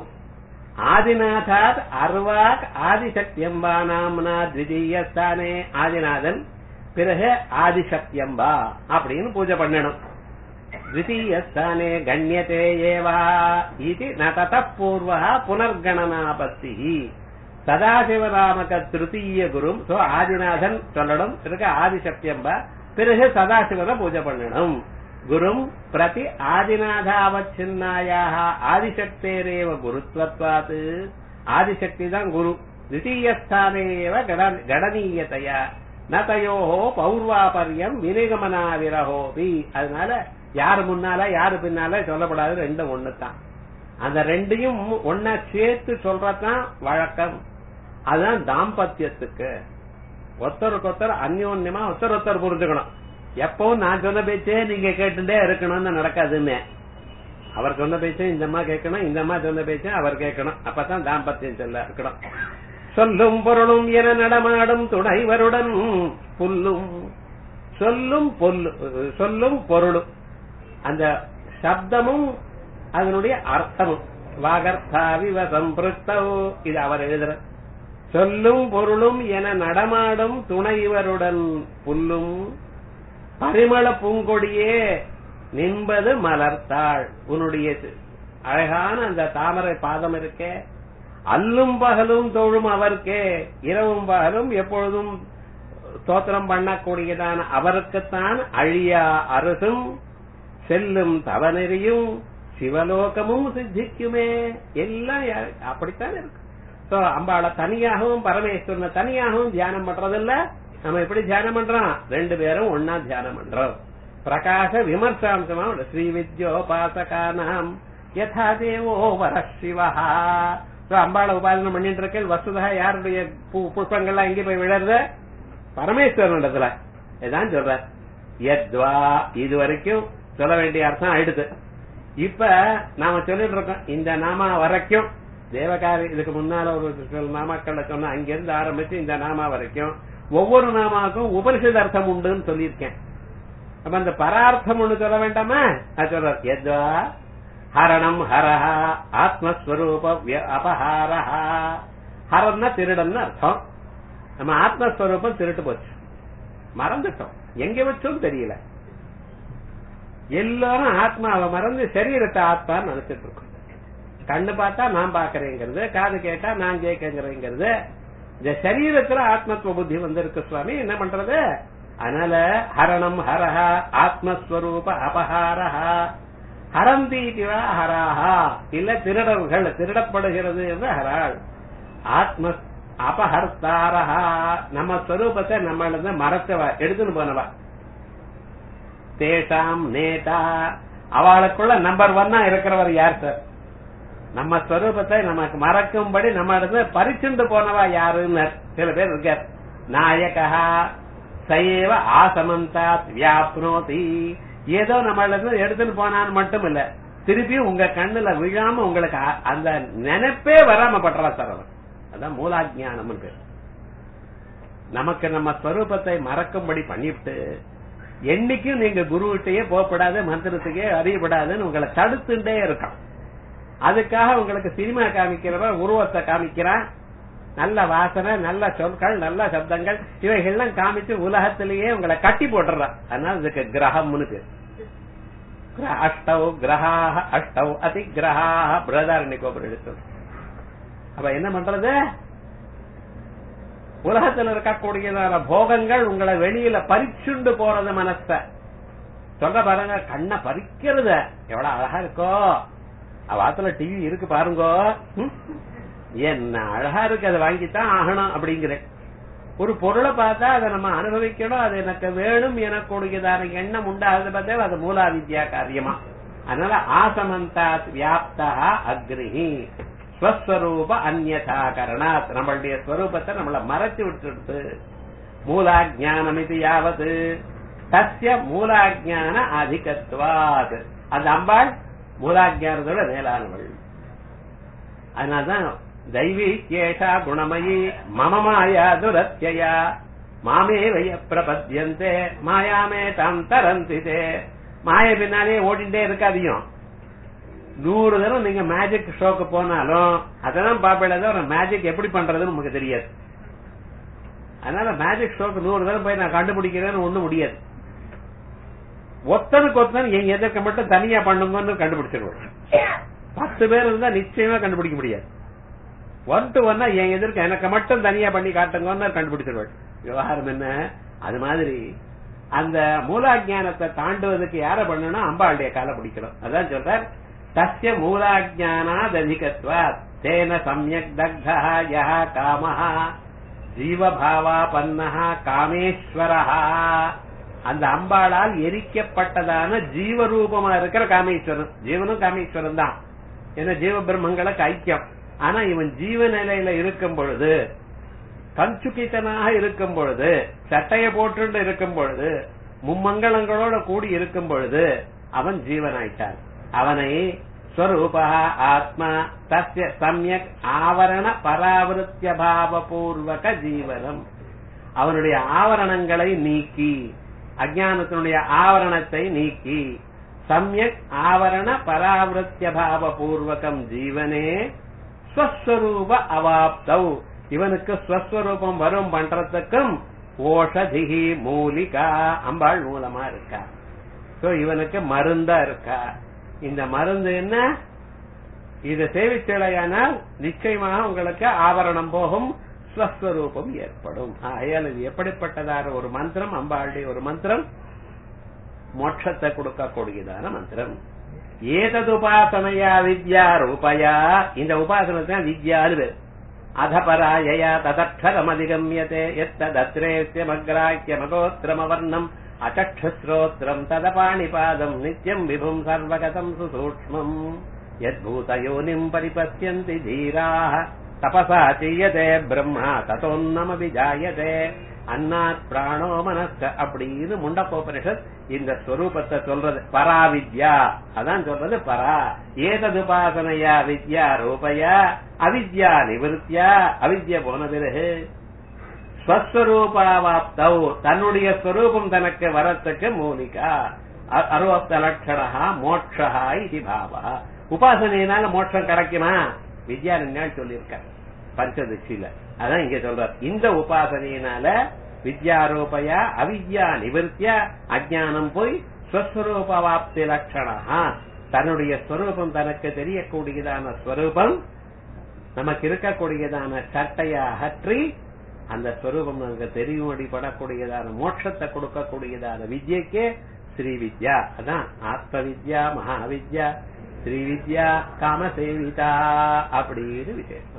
ஆதிநாதாத் அர்வாக் ஆதிசக்தியம்பா நாம்னா த்விதீய ஸ்தானே ஆதிநாதன் பிறகு ஆதிசக்தியம்பா அப்படின்னு பூஜை பண்ணணும் द्वितीय स्थाने गण्यते एव इति न ततः पूर्वः पुनर्गणनापत्तिः சதாசிவராமக திருத்தீய குரும் சோ ஆதிநாதன் சொல்லணும் இருக்க ஆதிசக்தியம்பா பிறகு சதாசிவரை பூஜை பண்ணணும் குரும் பிரதி ஆதிநாதாவச்சின்னாயாக ஆதிசக்தேரேவ குருத்வத்வாத் ஆதிசக்தி தான் குரு द्वितीयस्थानेव கடனீயதையா நதையோ பௌர்வாபரியம் வினிகமனா விரகோபி அதனால யாரு முன்னால யாரு பின்னால சொல்லப்படாது ரெண்டும் ஒண்ணுதான் அந்த ரெண்டையும் ஒன்னா சேர்த்து சொல்றதுதான் வழக்கம் அதுதான் தாம்பத்தியத்துக்கு ஒருத்தருக்கு ஒருத்தர் அந்யோன்யமா ஒருத்தர் ஒருத்தர் புரிஞ்சுக்கணும் எப்பவும் நான் சொன்ன பேச்சே நீங்க கேட்டுட்டே இருக்கணும்னு நடக்காதுன்னு அவர் சொன்ன பேச்சும் இந்த அம்மா கேட்கணும் இந்த அம்மா சொன்ன பேச்சும் அவர் கேட்கணும் அப்பதான் தாம்பத்தியம் சொல்ல இருக்கணும் சொல்லும் பொருளும் என நடமாடும் துணைவருடன் புல்லும் சொல்லும் பொல்லு சொல்லும் பொருளும் அந்த சப்தமும் அதனுடைய அர்த்தமும் வாகர்த்தாவிவ சம்பிருத்தவோ இது அவர் எழுதுற சொல்லும் பொருளும் என நடமாடும் துணைவருடன் புல்லும் பரிமள பூங்கொடியே நின்பது மலர்த்தாள் உன்னுடைய அழகான அந்த தாமரை பாதம் இருக்கே அல்லும் பகலும் தோழும் அவருக்கே இரவும் பகலும் எப்பொழுதும் ஸ்தோத்திரம் பண்ணக்கூடியதான அவருக்குத்தான் அழியா அரசும் செல்லும் தவநெறியும் சிவலோகமும் சித்திக்குமே எல்லாம் அப்படித்தான் இருக்கு சோ அம்பாளை தனியாகவும் பரமேஸ்வரனை தனியாகவும் தியானம் பண்றதில்ல நம்ம எப்படி தியானம் பண்றோம் ரெண்டு பேரும் ஒன்னா தியானம் பண்றோம் பிரகாச விமர்சாம்சமா ஸ்ரீ வித்யோபாசகானாம் யதா தேவோ வர சிவஹா அம்பாளை உபாசனம் பண்ணிட்டு இருக்கேன் வசுதா யாருடைய பு- புஷ்பங்கள்லாம் எங்க போய் விழறது பரமேஸ்வரன் இடத்துல இதான் சொல்ற யத்வா இது வரைக்கும் சொல்ல வேண்டிய அர்த்தம் ஆயிடுது இப்ப நாம சொல்லிட்டு இருக்கோம் இந்த நாமா வரைக்கும் தேவகாரி இதுக்கு முன்னால ஒரு சில நாமாக்கள்ல சொன்ன அங்கிருந்து ஆரம்பிச்சு இந்த நாமா வரைக்கும் ஒவ்வொரு நாமாவுக்கும் உபனிஷத் அர்த்தம் உண்டுன்னு சொல்லியிருக்கேன் அப்ப அந்த பரார்த்தம் ஒண்ணு சொல்ல வேண்டாமா அது சொல்ற எத்வா ஹரணம் ஹரஹ ஆத்மஸ்வரூப விய- அபஹாரஹ ஹரம்னா திருடன்னு அர்த்தம் நம்ம ஆத்மஸ்வரூபம் திருட்டு போச்சு மறந்துட்டோம் எங்க வச்சோம் தெரியல எல்லாரும் ஆத்மாவை மறந்து சரீரத்தை ஆத்மான்னு நினைச்சிட்டு இருக்கோம் கண்ணு பார்த்தா நான் பாக்குறேங்கிறது காது கேட்டா நான் கேட்கங்கிறேங்கிறது இந்த சரீரத்துல ஆத்மத்துவ புத்தி வந்திருக்கு சுவாமி என்ன பண்றது அதனால ஹரணம் ஹரஹ ஆத்மஸ்வரூப அபஹாரஹ ஹரந்தீதிவா ஹராஹா இல்ல திருடர்கள் திருடப்படுகிறது என்று ஹராள் ஆத்ம அபஹர்த்தாரஹா நம்ம ஸ்வரூபத்தை நம்மள மறச்சவா எடுத்துன்னு போனவா தேஷாம் நேதா அவளுக்குள்ள நம்பர் ஒன்னா இருக்கிறவர் யார் சார் நம்ம ஸ்வரூபத்தை நமக்கு மறக்கும்படி நம்ம இடத்துல பறிச்சுண்டு போனவா யாருன்னு சில பேர் இருக்கார் நாயகா சைவ ஆசமந்தாத் வியாப்னோதி ஏதோ நம்ம இடத்துல எடுத்துன்னு போனான்னு மட்டும் இல்ல திருப்பியும் உங்க கண்ணுல விழாம உங்களுக்கு அ- அந்த நினைப்பே வராம பண்றா சார் அவர் அதான் மூலாஜானம் பேர் நமக்கு நம்ம ஸ்வரூபத்தை மறக்கும்படி பண்ணிவிட்டு என்னைக்கும் நீங்க குருவிட்டையே போகப்படாது மந்திரத்துக்கே அறியப்படாதுன்னு உங்களை தடுத்துட்டே இருக்கான் அதுக்காக உங்களுக்கு சினிமா காமிக்கிறவன் உருவத்தை கிரான் நல்ல வாசனை நல்ல சொற்கள் நல்ல சப்தங்கள் இவைகள்லாம் காமிச்சு உலகத்திலேயே உங்களை கட்டி போட்டுறான் அதனால இதுக்கு கிரகம்னு பேர் கிர- அஷ்டௌ கிரகாக அஷ்டௌ அதி கிரகாக பிரதாரண்ய கோபுரம் எடுத்து அப்ப என்ன பண்றது உலகத்தில் இருக்கக்கூடியதான போகங்கள் உங்களை வெளியில பறிச்சுண்டு போறது மனச சொல்ற பாருங்க கண்ணை பறிக்கிறது எவ்வளவு அழகா இருக்கோ அவாத்துல டிவி இருக்கு பாருங்க ம்? என்ன அழகா இருக்கு அதை வாங்கித்தான் ஆகணும் அப்படிங்கிறேன் ஒரு பொருளை பார்த்தா அதை நம்ம அனுபவிக்கணும் அது எனக்கு வேணும் எனக்கூடியதான எண்ணம் உண்டாகுது பார்த்தே அது மூலா வித்யா காரியமா அதனால ஆசமந்தா வியாப்தா அக்னிஹி ஸ்வஸ்வரூப அந்யதா கரணாத் நம்மளுடைய ஸ்வரூபத்தை நம்மள மறைச்சு விட்டுடுது மூலாஜானம் இது யாவது தஸ்ய மூலாஜான அதிகத்துவாத் அந்த அம்பாள் மூலாஜானத்தோட மேலானவள் அதனால்தான் தெய்வீ கேஷா குணமயி மம மாயா துரத்தியா மாமே வய பிரபத்தியந்தே மாயாமே தாம் தரந்திதே மாய பின்னாலே ஓடிண்டே இருக்காதியும் நூறு தடவை நீங்க மேஜிக் ஷோக்கு போனாலும் அதெல்லாம் பாப்பேல ஒரு மேஜிக் எப்படி பண்றதுன்னு நமக்கு தெரியாது அதனால மேஜிக் ஷோக்கு நூறு தடவை போய் நான் கண்டுபிடிக்கிறேன்னு ஒண்ணும் முடியாது ஒத்தனுக்கு ஒத்தன் என் எதற்கு மட்டும் தனியா பண்ணுங்கன்னு கண்டுபிடிச்சிருவேன் பத்து பேர் இருந்தா நிச்சயமா கண்டுபிடிக்க முடியாது ஒன் டு ஒன்னா என் எதிர்க்க எனக்கு மட்டும் தனியா பண்ணி காட்டுங்கன்னு கண்டுபிடிச்சிருவேன் விவகாரம் என்ன அது மாதிரி அந்த மூலாஜானத்தை தாண்டுவதற்கு யார பண்ணணும் அம்பாளுடைய காலை பிடிக்கணும் அதான் சொல்றார் தஸ்ய மூலாஜானாததிகத்வா தேன சமயக் தக்தா யஹ காமஹ ஜீவபாவாபன்னஹ காமேஸ்வரஹா அந்த அம்பாளால் எரிக்கப்பட்டதான ஜீவரூபமா இருக்கிற காமேஸ்வரன் ஜீவனும் காமேஸ்வரன் தான் ஏன்னா ஜீவ பிரம்மங்களுக்கு ஐக்கியம் ஆனா இவன் ஜீவ நிலையில இருக்கும் பொழுது கஞ்சுகித்தனாக இருக்கும் பொழுது சட்டைய போட்டு இருக்கும் பொழுது மும்மங்களங்களோட கூடி இருக்கும் பொழுது அவன் ஜீவனாயிட்டான் அவனை ஸ்வரூபா ஆத்மா தஸ்ய சமயக் ஆவரண பராவிருத்திய பாவபூர்வக ஜீவனம் அவனுடைய ஆவரணங்களை நீக்கி அஜானத்தினுடைய ஆவரணத்தை நீக்கி சமயக் ஆவரண பராவிருத்திய பாவபூர்வகம் ஜீவனே ஸ்வஸ்வரூப அவாப்தௌ இவனுக்கு ஸ்வஸ்வரூபம் வரும் பண்றதுக்கும் ஓஷதிகி மூலிகா அம்பாள் மூலமா இருக்கா சோ இவனுக்கு மருந்தா இருக்கா இந்த மருந்து என்ன இது சேவிச்சலையானால் நிச்சயமாக உங்களுக்கு ஆவரணம் போகும் ஸ்வஸ்வரூபம் ஏற்படும் ஆகையால் இது எப்படிப்பட்டதான ஒரு மந்திரம் அம்பாளுடைய ஒரு மந்திரம் மோட்சத்தை கொடுக்கக்கூடியதான மந்திரம் ஏதது உபாசனையா வித்யா ரூபயா இந்த உபாசனை தான் வித்யான்னு பேர் அதபராயயா ததக்ஷரமதிகம்யதே எத்ததத்ரேஸ்யமக்ராக்கியமகோத்திரமவர்ணம் அச்சக்ஷஸ்ரோத்திரம் ததபாணிபாதம் நித்யம் விபும் சர்வகதம் சுசூக்ஷ்மம் யத்பூதயோனிம் பரிபஸ்யந்தி தீராः தபசா செய்யதே பிரம்மா ததோன்னமபி ஜாயதே அன்னாத் பிராணோ மனஸ்க அப்படின்னு முண்டப்போபனிஷத் இந்த ஸ்வரூபத்தை சொல்றது பராவித்யா அதான் சொல்றது பரா ஏததுபாசனையா வித்யா ரூபயா அவித்யா நிவர்த்தியா அவித்யா போன பிறகு ஸ்வஸ்வரூபாவாப்தௌ தன்னுடைய ஸ்வரூபம் தனக்கு வரத்துக்கு மூலிகா அ- அருவப்த லட்சணா மோட்சா இது பாவா உபாசனையினால மோட்சம் கிடைக்குமா வித்யாரண்யால் சொல்லியிருக்க பஞ்சதிஷில அதான் இங்க சொல்றார் இந்த உபாசனையினால வித்யாரூபயா அவித்யா நிவர்த்தியா அஜானம் போய் ஸ்வஸ்வரூபவாப்தி லட்சணா தன்னுடைய ஸ்வரூபம் தனக்கு தெரியக்கூடியதான ஸ்வரூபம் நமக்கு இருக்கக்கூடியதான சட்டையை அகற்றி அந்த ஸ்வரூபம் நமக்கு தெரியும்படி படக்கூடியதான மோட்சத்தை கொடுக்கக்கூடியதான வித்யக்கே ஸ்ரீ வித்யா அதான் ஆத்ம வித்யா மகாவித்யா ஸ்ரீ வித்யா காமசேவிதா அப்படின்னு விசேஷம்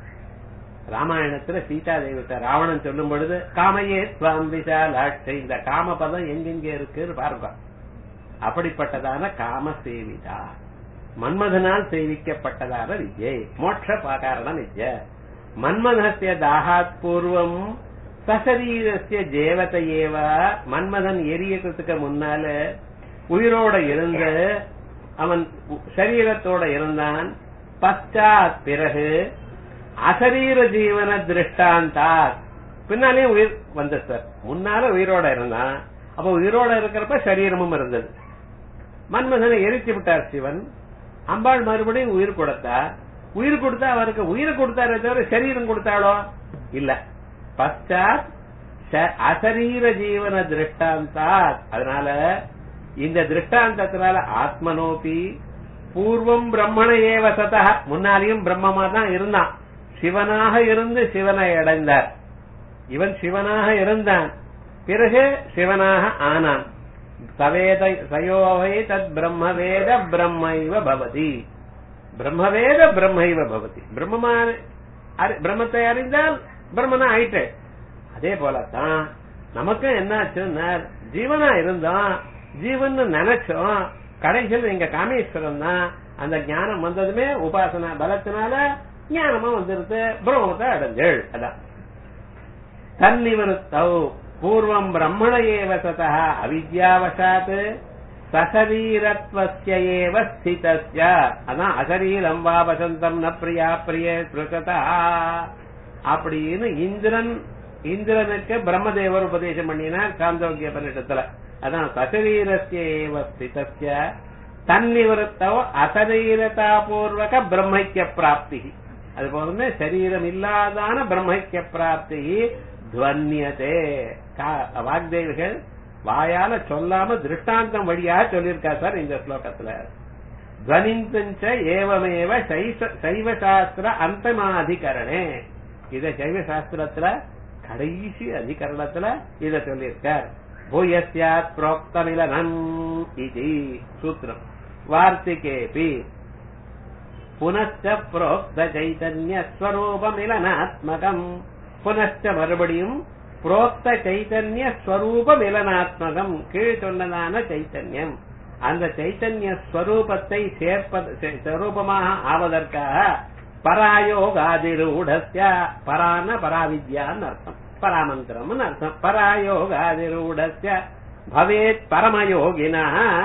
ராமாயணத்துல சீதா தேவிட்ட ராவணன் சொல்லும் பொழுது காமையே ஸ்வாம் விஷாலாட்சை இந்த காம பதம் எங்கெங்க இருக்குன்னு பாருங்க அப்படிப்பட்டதான காம சேவிதா மன்மதனால் சேவிக்கப்பட்டதான வித்யை மோட்ச பாகாரண வித்ய மன்மதஸ்ய தாகாத் பூர்வம் சசரீரஸ்ய ஜேவத ஏவ மன்மதன் எரியறதுக்கு முன்னால உயிரோட இருந்து அவன் சரீரத்தோட இருந்தான் பశ్చాத் பிறகு அசரீர ஜீவன திருஷ்டாந்தா பின்னாலே உயிர் வந்த சார் முன்னால உயிரோட இருந்தான் அப்ப உயிரோட இருக்கிறப்ப சரீரமும் இருந்தது மன்மதனை எரிச்சு விட்டார் சிவன் அம்பாள் மறுபடியும் உயிர் கொடுத்தா உயிர் கொடுத்தா அவருக்கு உயிரை கொடுத்தாரே தவிர சரீரம் கொடுத்தாளோ இல்ல பశ్చాத் ச- அசரீர ஜீவன திருஷ்டாந்தா அதனால இந்த திருஷ்டாந்தத்தினால ஆத்மனோபி பூர்வம் பிரம்மண ஏவ சதா முன்னாலேயும் பிரம்மமா தான் இருந்தான் சிவனாக இருந்து சிவனை அடைந்தார் இவன் சிவனாக இருந்தான் பிறகு சிவனாக ஆனான் சவேத சயோவை தத் பிரம்மவேத பிரம்மைவ பவதி பிரம்மவேத பிரம்மைவ பவதி பிரம்மமா அறி- பிரம்மத்தை அறிந்தால் பிரம்மனா ஆயிட்டு அதே போலத்தான் நமக்கு என்னாச்சுன்னா ஜீவனா இருந்தோம் ஜீவன் நினைச்சோம் கடைசியில் எங்க காமேஸ்வரம் தான் அந்த ஞானம் வந்ததுமே உபாசனா பலத்தினால ஞானமா வந்துருது பிரம்மத்தை அடைஞ்சள் அதான் தன்னிவருத்தௌ பூர்வம் பிரம்மண ஏவ சதா அவித்யாவசாத் சசரீரத்வஸ்ய ஏவ ஸ்திதஸ்ய அதான் அசரீரம் வா வசந்தம் ந பிரியா பிரிய ஸ்ருததா அப்படின்னு இந்திரன் இந்திரனுக்கு பிரம்மதேவர் உபதேசம் பண்ணினார் சாந்தோக்கிய பரிஷத்துல அதான் சசரீரஸ்ய ஏவ ஸ்திதஸ்ய தன்னிவருத்தோ அசரீரதா பூர்வக பிரம்மைக்கிய பிராப்தி அது போலமே சரீரம் இல்லாதான பிரம்மைக்கிய பிராப்தி துவன்யதே கா- வாக்தேவிகள் வாயால சொல்லாம திருஷ்டாந்தம் வழியா சொல்லியிருக்கா சார் இந்த ஸ்லோகத்துல துவனிந்தஞ்ச ஏவமேவ சைவ- சைவ சாஸ்திர அந்தமாதிகரணே இத சைவ சாஸ்திரத்துல கடைசி அதிகரணத்துல இத சொல்லியிருக்கார் பூயஸ்யாத் புரோக்தமிலனம் இது சூத்திரம் வார்த்திகேபி புனச்ச புரோக்த சைதன்ய ஸ்வரூபமிலனாத்மகம் புனச்ச மறுபடியும் புரோக்த சைதன்ய ஸ்வரூப மிலனாத்மகம் கீழ் சொன்னதான சைத்தன்யம் அந்த சைத்தன்ய ஸ்வரூபத்தை சேர்ப்பது சே- ஸ்வரூபமாக ஆவதற்காக பராயோகாதிரூடஸ்ய பரான பராவித்யான்னு அர்த்தம் பராமந்திரம்னு அர்த்தம் பராயோகாதிரூடஸ்ய பவேத் பரமயோகினா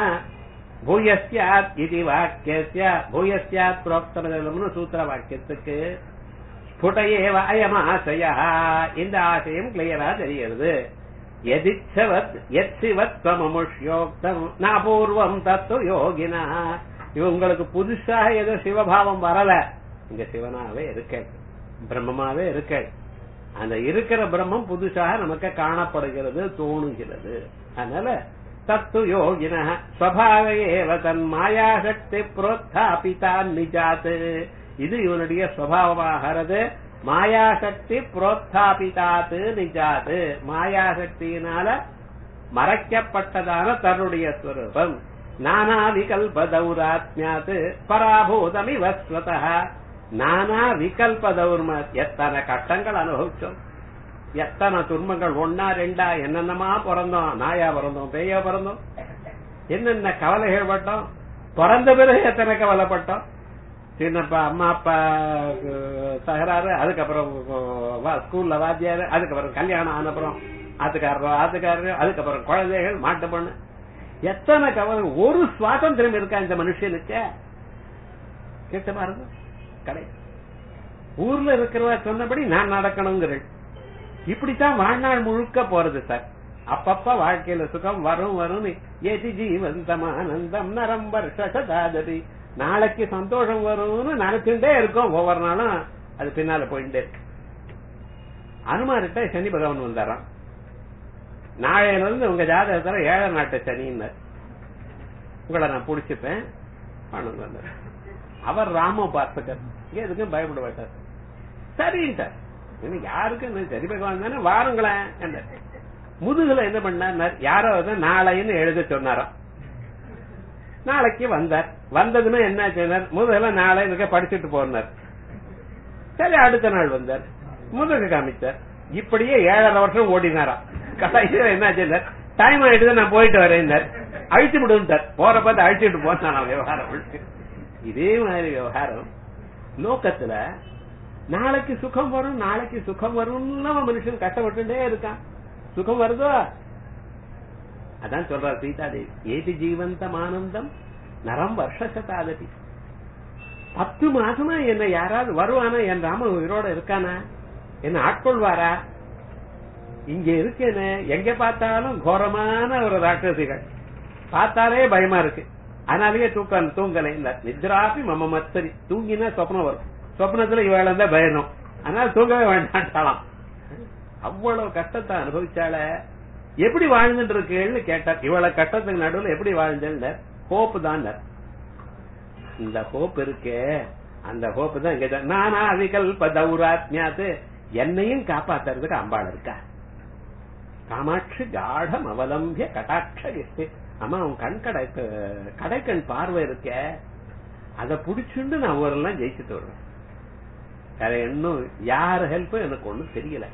பூயஸ்யாத் இது வாக்கியஸ்ய பூயஸ்யாத் புரோக்தமிதம்னு சூத்திர வாக்கியத்துக்கு ஸ்புட ஏவ அயம் ஆசய இந்த ஆசையும் கிளியரா தெரிகிறது எதிச்சவத் எச்சிவத் சமமுஷ்யோக்தம் நாபூர்வம் தத்து யோகினா இவங்களுக்கு புதுசாக ஏதோ சிவபாவம் வரல இங்க சிவனாவே இருக்க பிரம்மமாவே இருக்க அந்த இருக்கிற பிரம்மம் புதுசாக நமக்கு காணப்படுகிறது தோணுகிறது அதனால தத்து யோகின ஸ்வபாவையேவ தன் மாயாசக்தி புரோத்தாபிதான் நிஜாத்து இது இவனுடைய சுவாவமாகிறது மாயாசக்தி புரோத்தாபிதாத்து நிஜாத்து மாயாசக்தியினால மறைக்கப்பட்டதான தன்னுடைய ஸ்வரூபம் நானா விகல்ப தௌராத்மியாத் பராபூதமிவ ஸ்வதः நானா விகல்ப தௌர்ம எத்தனை கட்டங்கள் அனுபவிச்சோம் எத்தனை துன்பங்கள் ஒன்னா ரெண்டா என்னென்னமா பிறந்தோம் நாயா பிறந்தோம் பேயா பிறந்தோம் என்னென்ன கவலைகள் பட்டோம் பிறந்த பிறகு எத்தனை கவலைப்பட்டோம் சின்னப்பா அம்மா அப்பா அஹ், தகராறு அதுக்கப்புறம் அஹ், வா- ஸ்கூல்ல வாத்தியாரு அதுக்கப்புறம் கல்யாணம் ஆனப்புறம் ஆத்துக்காரர் ஆத்துக்காரரு அதுக்கப்புறம் குழந்தைகள் மாட்டு பொண்ணு எத்தனை கவலை ஒரு சுவாதந்திரம் இருக்கா இந்த மனுஷனுக்கு கேட்ட பாருங்க கடை ஊர்ல இருக்கிறவா சொன்னபடி நான் நடக்கணுங்கிறேன் இப்படித்தான் வாழ்நாள் முழுக்க போறது சார் அப்பப்ப வாழ்க்கையில சுகம் வரும் வரும் ஏதி ஜீவந்தமானந்தம் நரம்பர் சதாதரி நாளைக்கு சந்தோஷம் வரும்னு நினைச்சுட்டே இருக்கோம் ஒவ்வொரு நாளும் அது பின்னால போயிட்டே இருக்கு அனுமார்கிட்ட சனி பகவான் வந்தாராம் நாளையில இருந்து உங்க ஜாதகத்துல ஏழை நாட்டு சனின்னு உங்களை நான் புடிச்சுப்பேன் பணம் வந்தார் அவர் ராம பார்த்துக்கார் எதுக்கும் பயப்பட மாட்டார் சரின்ட்டார் இன்னும் யாருக்கு என்ன சரி பகவான் தானே வாருங்களேன் என்றார். முதுகுல என்ன பண்ணார் யாரோ வந்து நாளைன்னு எழுத சொன்னாராம் நாளைக்கு வந்தார் வந்ததுமே என்ன சொன்னார் முதுகுல நாளை இருக்க படிச்சுட்டு போனார் சரி அடுத்த நாள் வந்தார் முதுகு காமிச்சார் இப்படியே ஏழரை வருஷம் ஓடினாராம் கடைசியில் என்ன சொன்னார் டைம் ஆயிடுது நான் போயிட்டு வரேன் அழிச்சு விடுந்தார் போற பார்த்து அழிச்சிட்டு போனான் விவகாரம் இதே மாதிரி விவகாரம் லோகத்துல நாளைக்கு சுகம் வரும் நாளைக்கு சுகம் வரும்னு அவன் மனுஷன் கஷ்டப்பட்டுட்டே இருக்கான் சுகம் வருதோ அதான் சொல்றார் சீதாதேவி ஏதி ஜீவந்தம் ஆனந்தம் நரம் வருஷ சதாததி பத்து மாசமா என்ன யாராவது வருவானா என் ராமன் உயிரோட இருக்கானா என்ன ஆட்கொள்வாரா இங்க இருக்கேன்னு எங்க பார்த்தாலும் கோரமான ஒரு ராட்சசிகள் பார்த்தாலே பயமா இருக்கு அதனாலேயே தூக்கம் தூங்கலை இல்ல நித்ராபி மம மத்தரி தூங்கினா சொப்னம் வரும் சொப்னத்துல இவள இருந்தா பயணும் அதனால தூங்கவே வேண்டாம் அவ்வளவு கஷ்டத்தை அனுபவிச்சால எப்படி வாழ்ந்துட்டு இருக்கேன்னு கேட்டார் இவ்வளவு கஷ்டத்துக்கு நடுவுல எப்படி வாழ்ந்தேன் ஹோப் தான் இந்த ஹோப் இருக்கே அந்த ஹோப் தான் இங்க தான். நானா விகல்ப தௌராத்மியாத்து என்னையும் காப்பாத்துறதுக்கு அம்பாள் இருக்கா காமாட்சி காடம் அவலம்பிய கட்டாட்ச இஸ்தி அம்மா உன் கண் கடை கடைக்கண் பார்வை இருக்க அத புடிச்சுண்டு நான் ஊரெல்லாம் ஜெயிச்சுட்டு வருவேன் வேற இன்னும் யார் ஹெல்ப்பும் எனக்கு ஒண்ணும் தெரியல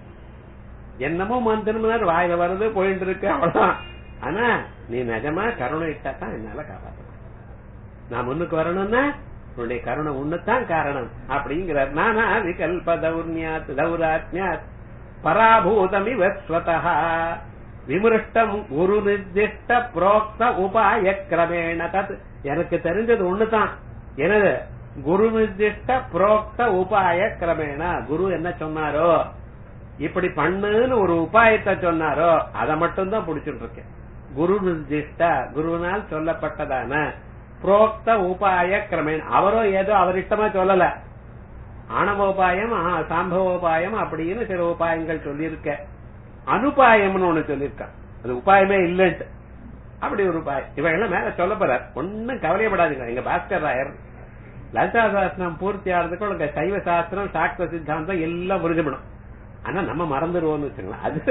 என்னமோ மந்திரம் வாயில வருது போயிட்டு இருக்கு அவ்வளவுதான் ஆனா நீ நிஜமா கருணை இட்டா தான் என்னால காப்பாற்ற நான் முன்னுக்கு வரணும்னா உன்னுடைய கருணை உன்னுத்தான் காரணம் அப்படிங்கிறார் நானா விகல்ப தௌர்ணியாத் தௌராத்மியாத் பராபூதமி வஸ்வதா விமிருஷ்டம் குரு நிர்திஷ்ட புரோக்த உபாய கிரமேண தத் எனக்கு தெரிஞ்சது ஒண்ணுதான் எனது குரு நிர்திஷ்ட புரோக்த உபாய கிரமேண குரு என்ன சொன்னாரோ இப்படி பண்ணுன்னு ஒரு உபாயத்தை சொன்னாரோ அதை மட்டும் தான் புடிச்சுட்டு இருக்கேன் குரு நிர்திஷ்ட குருவினால் சொல்லப்பட்டதான புரோக்த உபாய கிரமேண அவரோ ஏதோ அவர் இஷ்டமா சொல்லல ஆணவோபாயம் ஆ, சாம்பவோபாயம் அப்படின்னு சில உபாயங்கள் சொல்லியிருக்க அனுபாயம்னு ஒண்ணு சொல்லியிருக்கான் அது உபாயமே இல்லைன்ட்டு அப்படி ஒரு உபாயம் இவங்க மேல சொல்ல போறார் ஒன்னும் கவலையப்படாதீங்க எங்க பாஸ்கர் ராயர் லலிதா சாஸ்திரம் பூர்த்தி ஆகிறதுக்கு உங்க சைவ சாஸ்திரம் சாக்த சித்தாந்தம் எல்லாம் புரிஞ்சுவிடும் ஆனா நம்ம மறந்துடுவோம்னு வச்சுக்கலாம் அது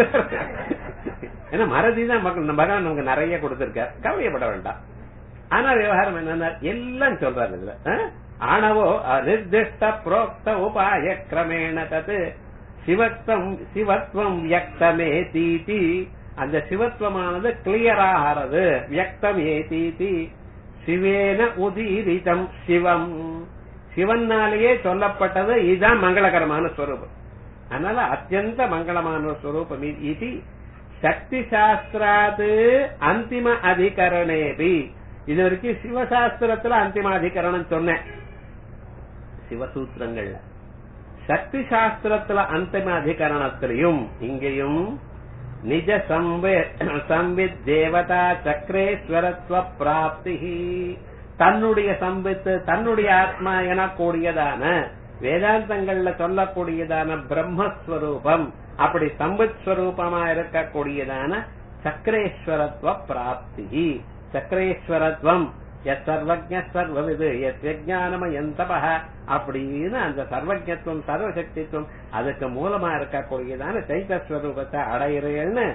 ஏன்னா மறதி தான் மக்கள் நம்ம பகவான் நமக்கு நிறைய கொடுத்திருக்கார் கவலையப்பட வேண்டாம் ஆனா விவகாரம் என்னன்னா எல்லாம் சொல்றாரு இதுல ஆ? ஆணவோ நிர்திஷ்ட புரோக்த உபாய கிரமேண தத் சிவத்வம் சிவத்வம் வியக்தமே தீதி அந்த சிவத்வமானது கிளியரா ஆறது வியக்தம் ஏ தீதி சிவேன உதீரிதம் சிவம் சிவன்னாலேயே சொல்லப்பட்டது இதுதான் மங்களகரமான ஸ்வரூபம் அதனால அத்தியந்த மங்களமான ஸ்வரூபம் இது சக்தி சாஸ்திராது அந்திம அதிகரணேபி இது வரைக்கும் சிவசாஸ்திரத்துல அந்திம அதிகரணம் சொன்னேன் சிவசூத்திரங்கள்ல சக்தி சாஸ்திரத்துல அந்திம அதிகரணத்திலையும் இங்கேயும் நிஜ சம்வித் தேவதா சக்கரேஸ்வரத்துவ பிராப்தி தன்னுடைய சம்பித்து தன்னுடைய ஆத்மா எனக்கூடியதான வேதாந்தங்கள்ல சொல்லக்கூடியதான பிரம்மஸ்வரூபம் அப்படி சம்பித் ஸ்வரூபமா இருக்கக்கூடியதான சக்கரேஸ்வரத்துவ பிராப்தி சக்கரேஸ்வரத்துவம் எஸ் சர்வஜ சர்வவிது எஸ் விஜானமயம் தபஹ அப்படின்னு அந்த சர்வஜத்துவம் சர்வசக்தித்துவம் அதுக்கு மூலமா இருக்கக்கூடியதான சைத்தஸ்வரூபத்தை அடையிறேன்னு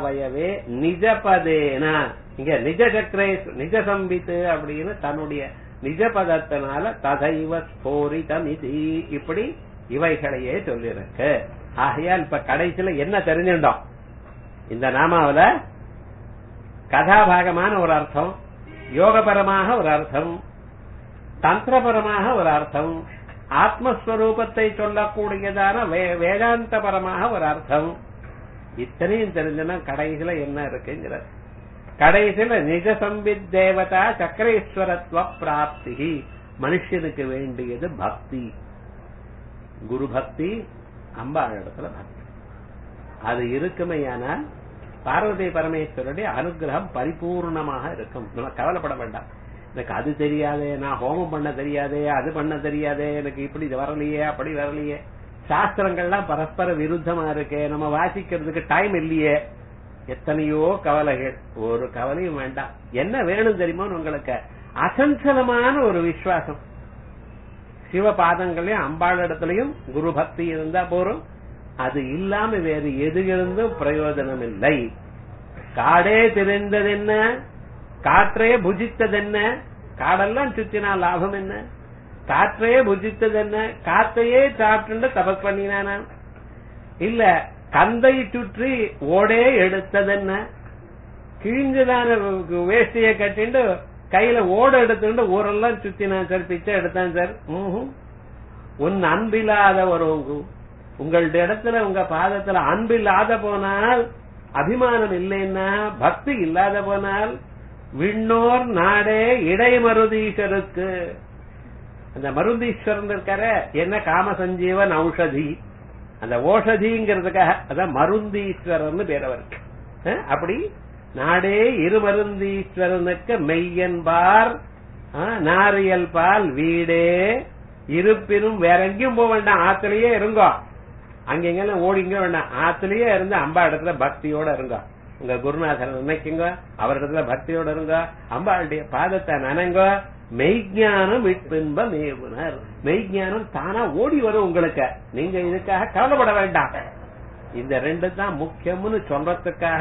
சூத்ராவயவே நிஜபதேன இங்க நிஜ சக்கரே நிஜ சம்பித்து அப்படின்னு தன்னுடைய நிஜ பதத்தினால ததைவ ஸ்போரிதமிதி இப்படி இவைகளையே சொல்லிருக்கு ஆகையால் இப்ப கடைசியில என்ன தெரிஞ்சுட்டோம் இந்த நாமாவில கதாபாகமான ஒரு அர்த்தம் யோகபரமாக ஒரு அர்த்தம் தந்திரபரமாக ஒரு அர்த்தம் ஆத்மஸ்வரூபத்தை சொல்லக்கூடியதான வே- வேதாந்தபரமாக ஒரு அர்த்தம் இத்தனையும் தெரிஞ்சுன்னா கடைசியில என்ன இருக்குங்கிற கடைசியில நிஜ சம்பித் தேவதா சக்கரேஸ்வரத்துவ பிராப்தி மனுஷனுக்கு வேண்டியது பக்தி குரு பக்தி அம்பாள் இடத்துல பக்தி அது இருக்குமையானால் பார்வதி பரமேஸ்வருடைய அனுகிரகம் பரிபூர்ணமாக இருக்கும் நம்ம கவலைப்பட வேண்டாம் எனக்கு அது தெரியாதே நான் ஹோமம் பண்ண தெரியாதே அது பண்ண தெரியாதே எனக்கு இப்படி இது வரலையே அப்படி வரலையே சாஸ்திரங்கள்லாம் பரஸ்பர விருத்தமா இருக்கே நம்ம வாசிக்கிறதுக்கு டைம் இல்லையே எத்தனையோ கவலைகள் ஒரு கவலையும் வேண்டாம் என்ன வேணும் தெரியுமோ உங்களுக்கு அசஞ்சலமான ஒரு விசுவாசம் சிவபாதங்களையும் அம்பாள் இடத்துலயும் குரு பக்தி இருந்தா போறோம் அது இல்லாம வேறு எது இருந்தும் பிரயோஜனம் இல்லை காடே தெரிந்ததென்ன காற்றே புஜித்ததென்ன காடெல்லாம் சுத்தினா லாபம் என்ன காற்றே புஜித்ததென்ன காத்தையே சாப்பிட்டு தபஸ் பண்ணினானா இல்ல கந்தை சுற்றி ஓடே எடுத்ததென்ன கிழிஞ்சதான வேஷ்டியை கட்டிண்டு கையில ஓட எடுத்துட்டு ஊரெல்லாம் சுத்தினான் சார் பிச்சை எடுத்தான் சார் ம்ஹும். உன் அன்பில்லாத ஒரு உங்களுடைய இடத்துல உங்க பாதத்துல அன்பில்லாத போனால் அபிமானம் இல்லைன்னா பக்தி இல்லாத போனால் விண்ணோர் நாடே இடைமருதீஸ்வருக்கு அந்த மருந்தீஸ்வரன் இருக்கார என்ன காம சஞ்சீவன் ஔஷதி அந்த ஓஷதிங்கிறதுக்காக அதான் மருந்தீஸ்வரன் பேர் அவருக்கு அஹ், அப்படி நாடே இருமருந்தீஸ்வரனுக்கு மெய்யன்பார் அஹ், நாரியல் பால் வீடே இருப்பினும் வேற எங்கேயும் போக வேண்டாம் ஆத்துலயே இருங்கோ அங்கெங்கெல்லாம் ஓடிங்க வேண்டாம் ஆத்துலயே இருந்து அம்பா இடத்துல பக்தியோட இருங்க உங்க குருநாதர் நினைக்குங்க அவரிடத்துல பக்தியோட இருங்க அம்பாளுடைய பாதத்தை நனைங்க மெய்ஞானம் விட்பின்ப மேவுனர் மெய்ஞானம் தானா ஓடி வரும் உங்களுக்கு நீங்க இதுக்காக கவலைப்பட வேண்டாம் இந்த ரெண்டு தான் முக்கியம்னு சொல்றதுக்காக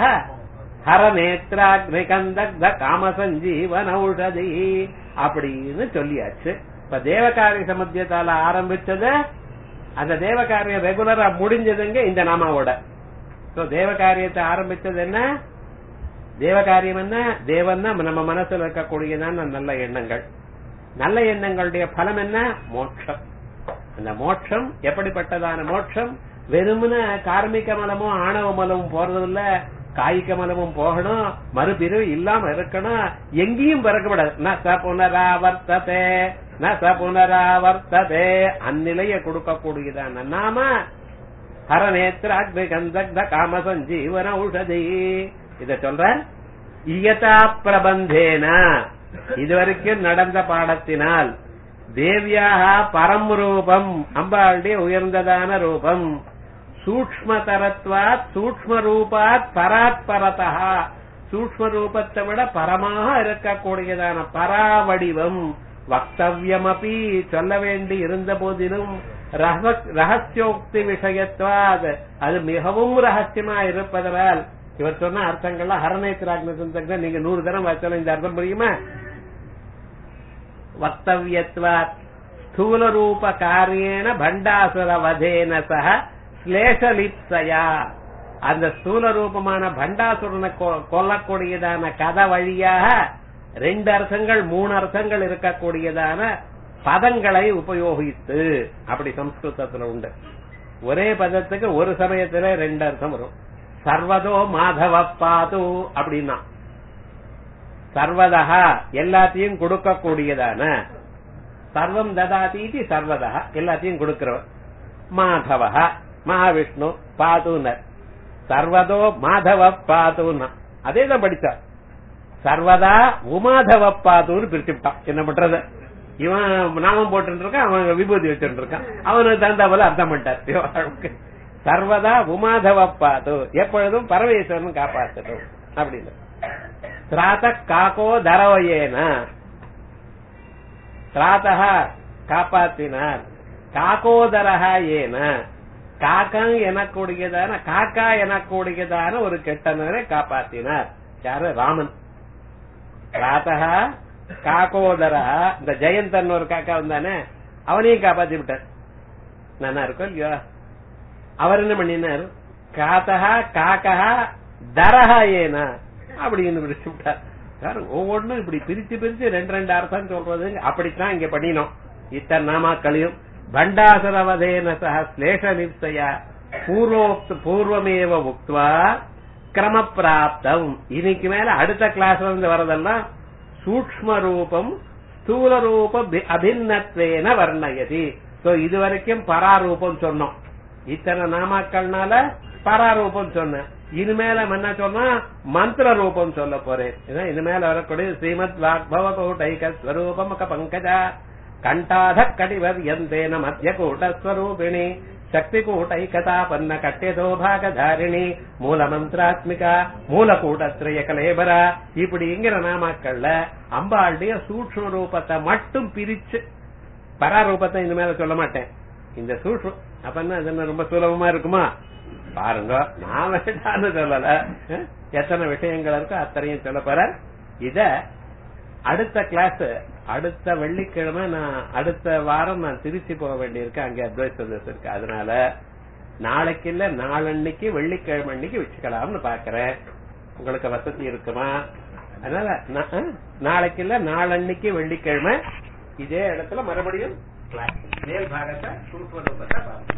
ஹரநேத்ராக்னிகந்த காமசஞ்சீவன் ஔஷதி அப்படின்னு சொல்லியாச்சு இப்ப தேவகாரிய சமத்தியத்தால ஆரம்பிச்சது அந்த தேவகாரியம் ரெகுலரா முடிஞ்சதுங்க இந்த நாமாவோட சோ தேவகாரியத்தை ஆரம்பிச்சது என்ன தேவகாரியம் என்ன தேவன்னா நம்ம மனசுல இருக்கக்கூடியதான நல்ல எண்ணங்கள் நல்ல எண்ணங்களுடைய பலம் என்ன மோட்சம் அந்த மோட்சம் எப்படிப்பட்டதான மோட்சம் வெறுமன கார்மிக மலமும் ஆணவ மலமும் போறதில்ல காய்க மலமும் போகணும் மறுபிறவி இல்லாம இருக்கணும் எங்கேயும் பிறக்கப்படாது ந ச புனராவர்த்ததே ந ச புனராவர்த்ததே அந்நிலையை கொடுக்கக்கூடியதான நாம ஹரநேத்திர அக்னிகந்தக்த காம சஞ்சீவன ஔஷதி இத சொல்ற இயதா பிரபந்தேன இதுவரைக்கும் நடந்த பாடத்தினால் தேவியாக பரம் ரூபம் அம்பாளுடைய உயர்ந்ததான ரூபம் சூக்மதரத்வாத் சூக்ம ரூபாத் பராத் பரதா சூக்ம ரூபத்தை விட பரமாக இருக்கக்கூடியதான பராவடிவம் வக்தவியமபி சொல்ல வேண்டி இருந்த போதிலும் ரஹ- ரகசியோக்தி விஷயத்வாத் அது மிகவும் ரகசியமா இருப்பதனால் இவர் சொன்ன அர்த்தங்கள்லாம் ஹரநேத்திராக்னி நீங்க நூறு தரம் வச்சாலும் இந்த அர்த்தம் புரியுமா வக்தவியத்வாத் ஸ்தூல ரூப காரியேன பண்டாசுர வதேன சக ஸ்லேஷலிப்சயா அந்த ஸ்தூல ரூபமான பண்டாசுரனை கொ- கொல்லக்கூடியதான கதை வழியாக ரெண்டு அர்த்தங்கள் மூணு அர்த்தங்கள் இருக்கக்கூடியதான பதங்களை உபயோகித்து அப்படி சம்ஸ்கிருதத்துல உண்டு ஒரே பதத்துக்கு ஒரு சமயத்துல ரெண்டு அர்த்தம் வரும் சர்வதோ மாதவ பாது அப்படின்னா சர்வதா எல்லாத்தையும் கொடுக்கக்கூடியதான சர்வம் ததாதீதி சர்வதா எல்லாத்தையும் கொடுக்கிறவர் மாதவ மகாவிஷ்ணு பாதுனர் சர்வதோ மாதவ பாதுன்னா அதே தான் படிச்சார் சர்வதா உமாதவ பாதுன்னு பிரிச்சுட்டான் என்ன பண்றது இவன் நாமம் போட்டு இருக்கான் அவன் விபூதி வச்சுட்டு இருக்கான் அவனுக்கு தகுந்த போல அர்த்தம் பண்ணிட்டார் இவனுக்கு சர்வதா உமாதவ பாது எப்பொழுதும் பரமேஸ்வரன் காப்பாற்றட்டும் அப்படின்னு திராத காக்கோ தரவயேன திராதக காப்பாத்தினார் காக்கோதரஹா ஏன காக்கம் எனக்கூடியதான காக்கா எனக்கூடியதான ஒரு கெட்டனரை காப்பாத்தினார் யாரு ராமன் திராதக காக்கோதரா இந்த ஜெயந்தன் ஒரு காக்கா வந்தானே அவனையும் காப்பாத்தி விட்டார் நானா இருக்கும் இல்லையோ அவர் என்ன பண்ணினார் காத்தகா காக்கா தரஹா ஏனா அப்படின்னு பிரிச்சு விட்டார் பாருங்க, ஒவ்வொன்றும் இப்படி பிரிச்சு பிரிச்சு ரெண்டு ரெண்டு அர்த்தம் சொல்றது அப்படித்தான் இங்க பண்ணினோம் இத்தனை நாமாக்களையும் பண்டாசுரவதேன சக ஸ்லேஷ நிப்சயா பூர்வோக்த பூர்வமேவ முக்துவா கிரமப்பிராப்தம் இன்னைக்கு மேல அடுத்த கிளாஸ்ல இருந்து வரதெல்லாம் சூக்ம ரூபம் ஸ்தூல ரூப பி- அபின்னத்வேன வர்ணயதி சோ இது வரைக்கும் பராரூபம் சொன்னோம் இத்தனை நாமாக்கள்னால பராரூபம் சொன்னேன் இனிமேல என்ன சொன்னா மந்திர ரூபம் சொல்ல போறேன் இதான் இனிமேல வரக்கூடிய ஸ்ரீமத் வாக்பவ கோட்டைக ஸ்வரூபமக பங்கஜா கண்டாத கடிவர் எந்தேன மத்திய கூட்டஸ்வரூபிணி சக்தி கூட்டைகதாபன்ன கட்டியதோ பாகதாரிணி மூல மந்திராத்மிகா மூல கூட்டத்ரய கலேபரா இப்படிங்கிற நாமாக்கள்ல அம்பாளுடைய சூக்ஷ்ம ரூபத்தை மட்டும் பிரிச்சு பராரூபத்தை இந்த மேல சொல்ல மாட்டேன் இந்த சூக்ஷ்ம அப்ப என்ன இது என்ன ரொம்ப சுலபமா இருக்குமா பாருங்க நான் வேண்டான்னு சொல்லல அஹ், எத்தனை விஷயங்கள் இருக்கோ அத்தனையும் சொல்ல போற இத அடுத்த கிளாஸ் அடுத்த வெள்ளிக்கிழமை நான் அடுத்த வாரம் நான் திருச்சி போக வேண்டியிருக்கு அங்க அட்வைஸ் இருக்கு அதனால நாளைக்கு இல்ல நாளன்னைக்கு வெள்ளிக்கிழமை அன்னைக்கு வச்சுக்கலாம்னு பாக்குறேன் உங்களுக்கு வசதி இருக்குமா அதனால நா- அஹ், நாளைக்கு இல்ல நாளன்னைக்கு வெள்ளிக்கிழமை இதே இடத்துல மறுபடியும் கிளாஸ் மேல் பாகத்தை சூப்பர் பார்ப்போம்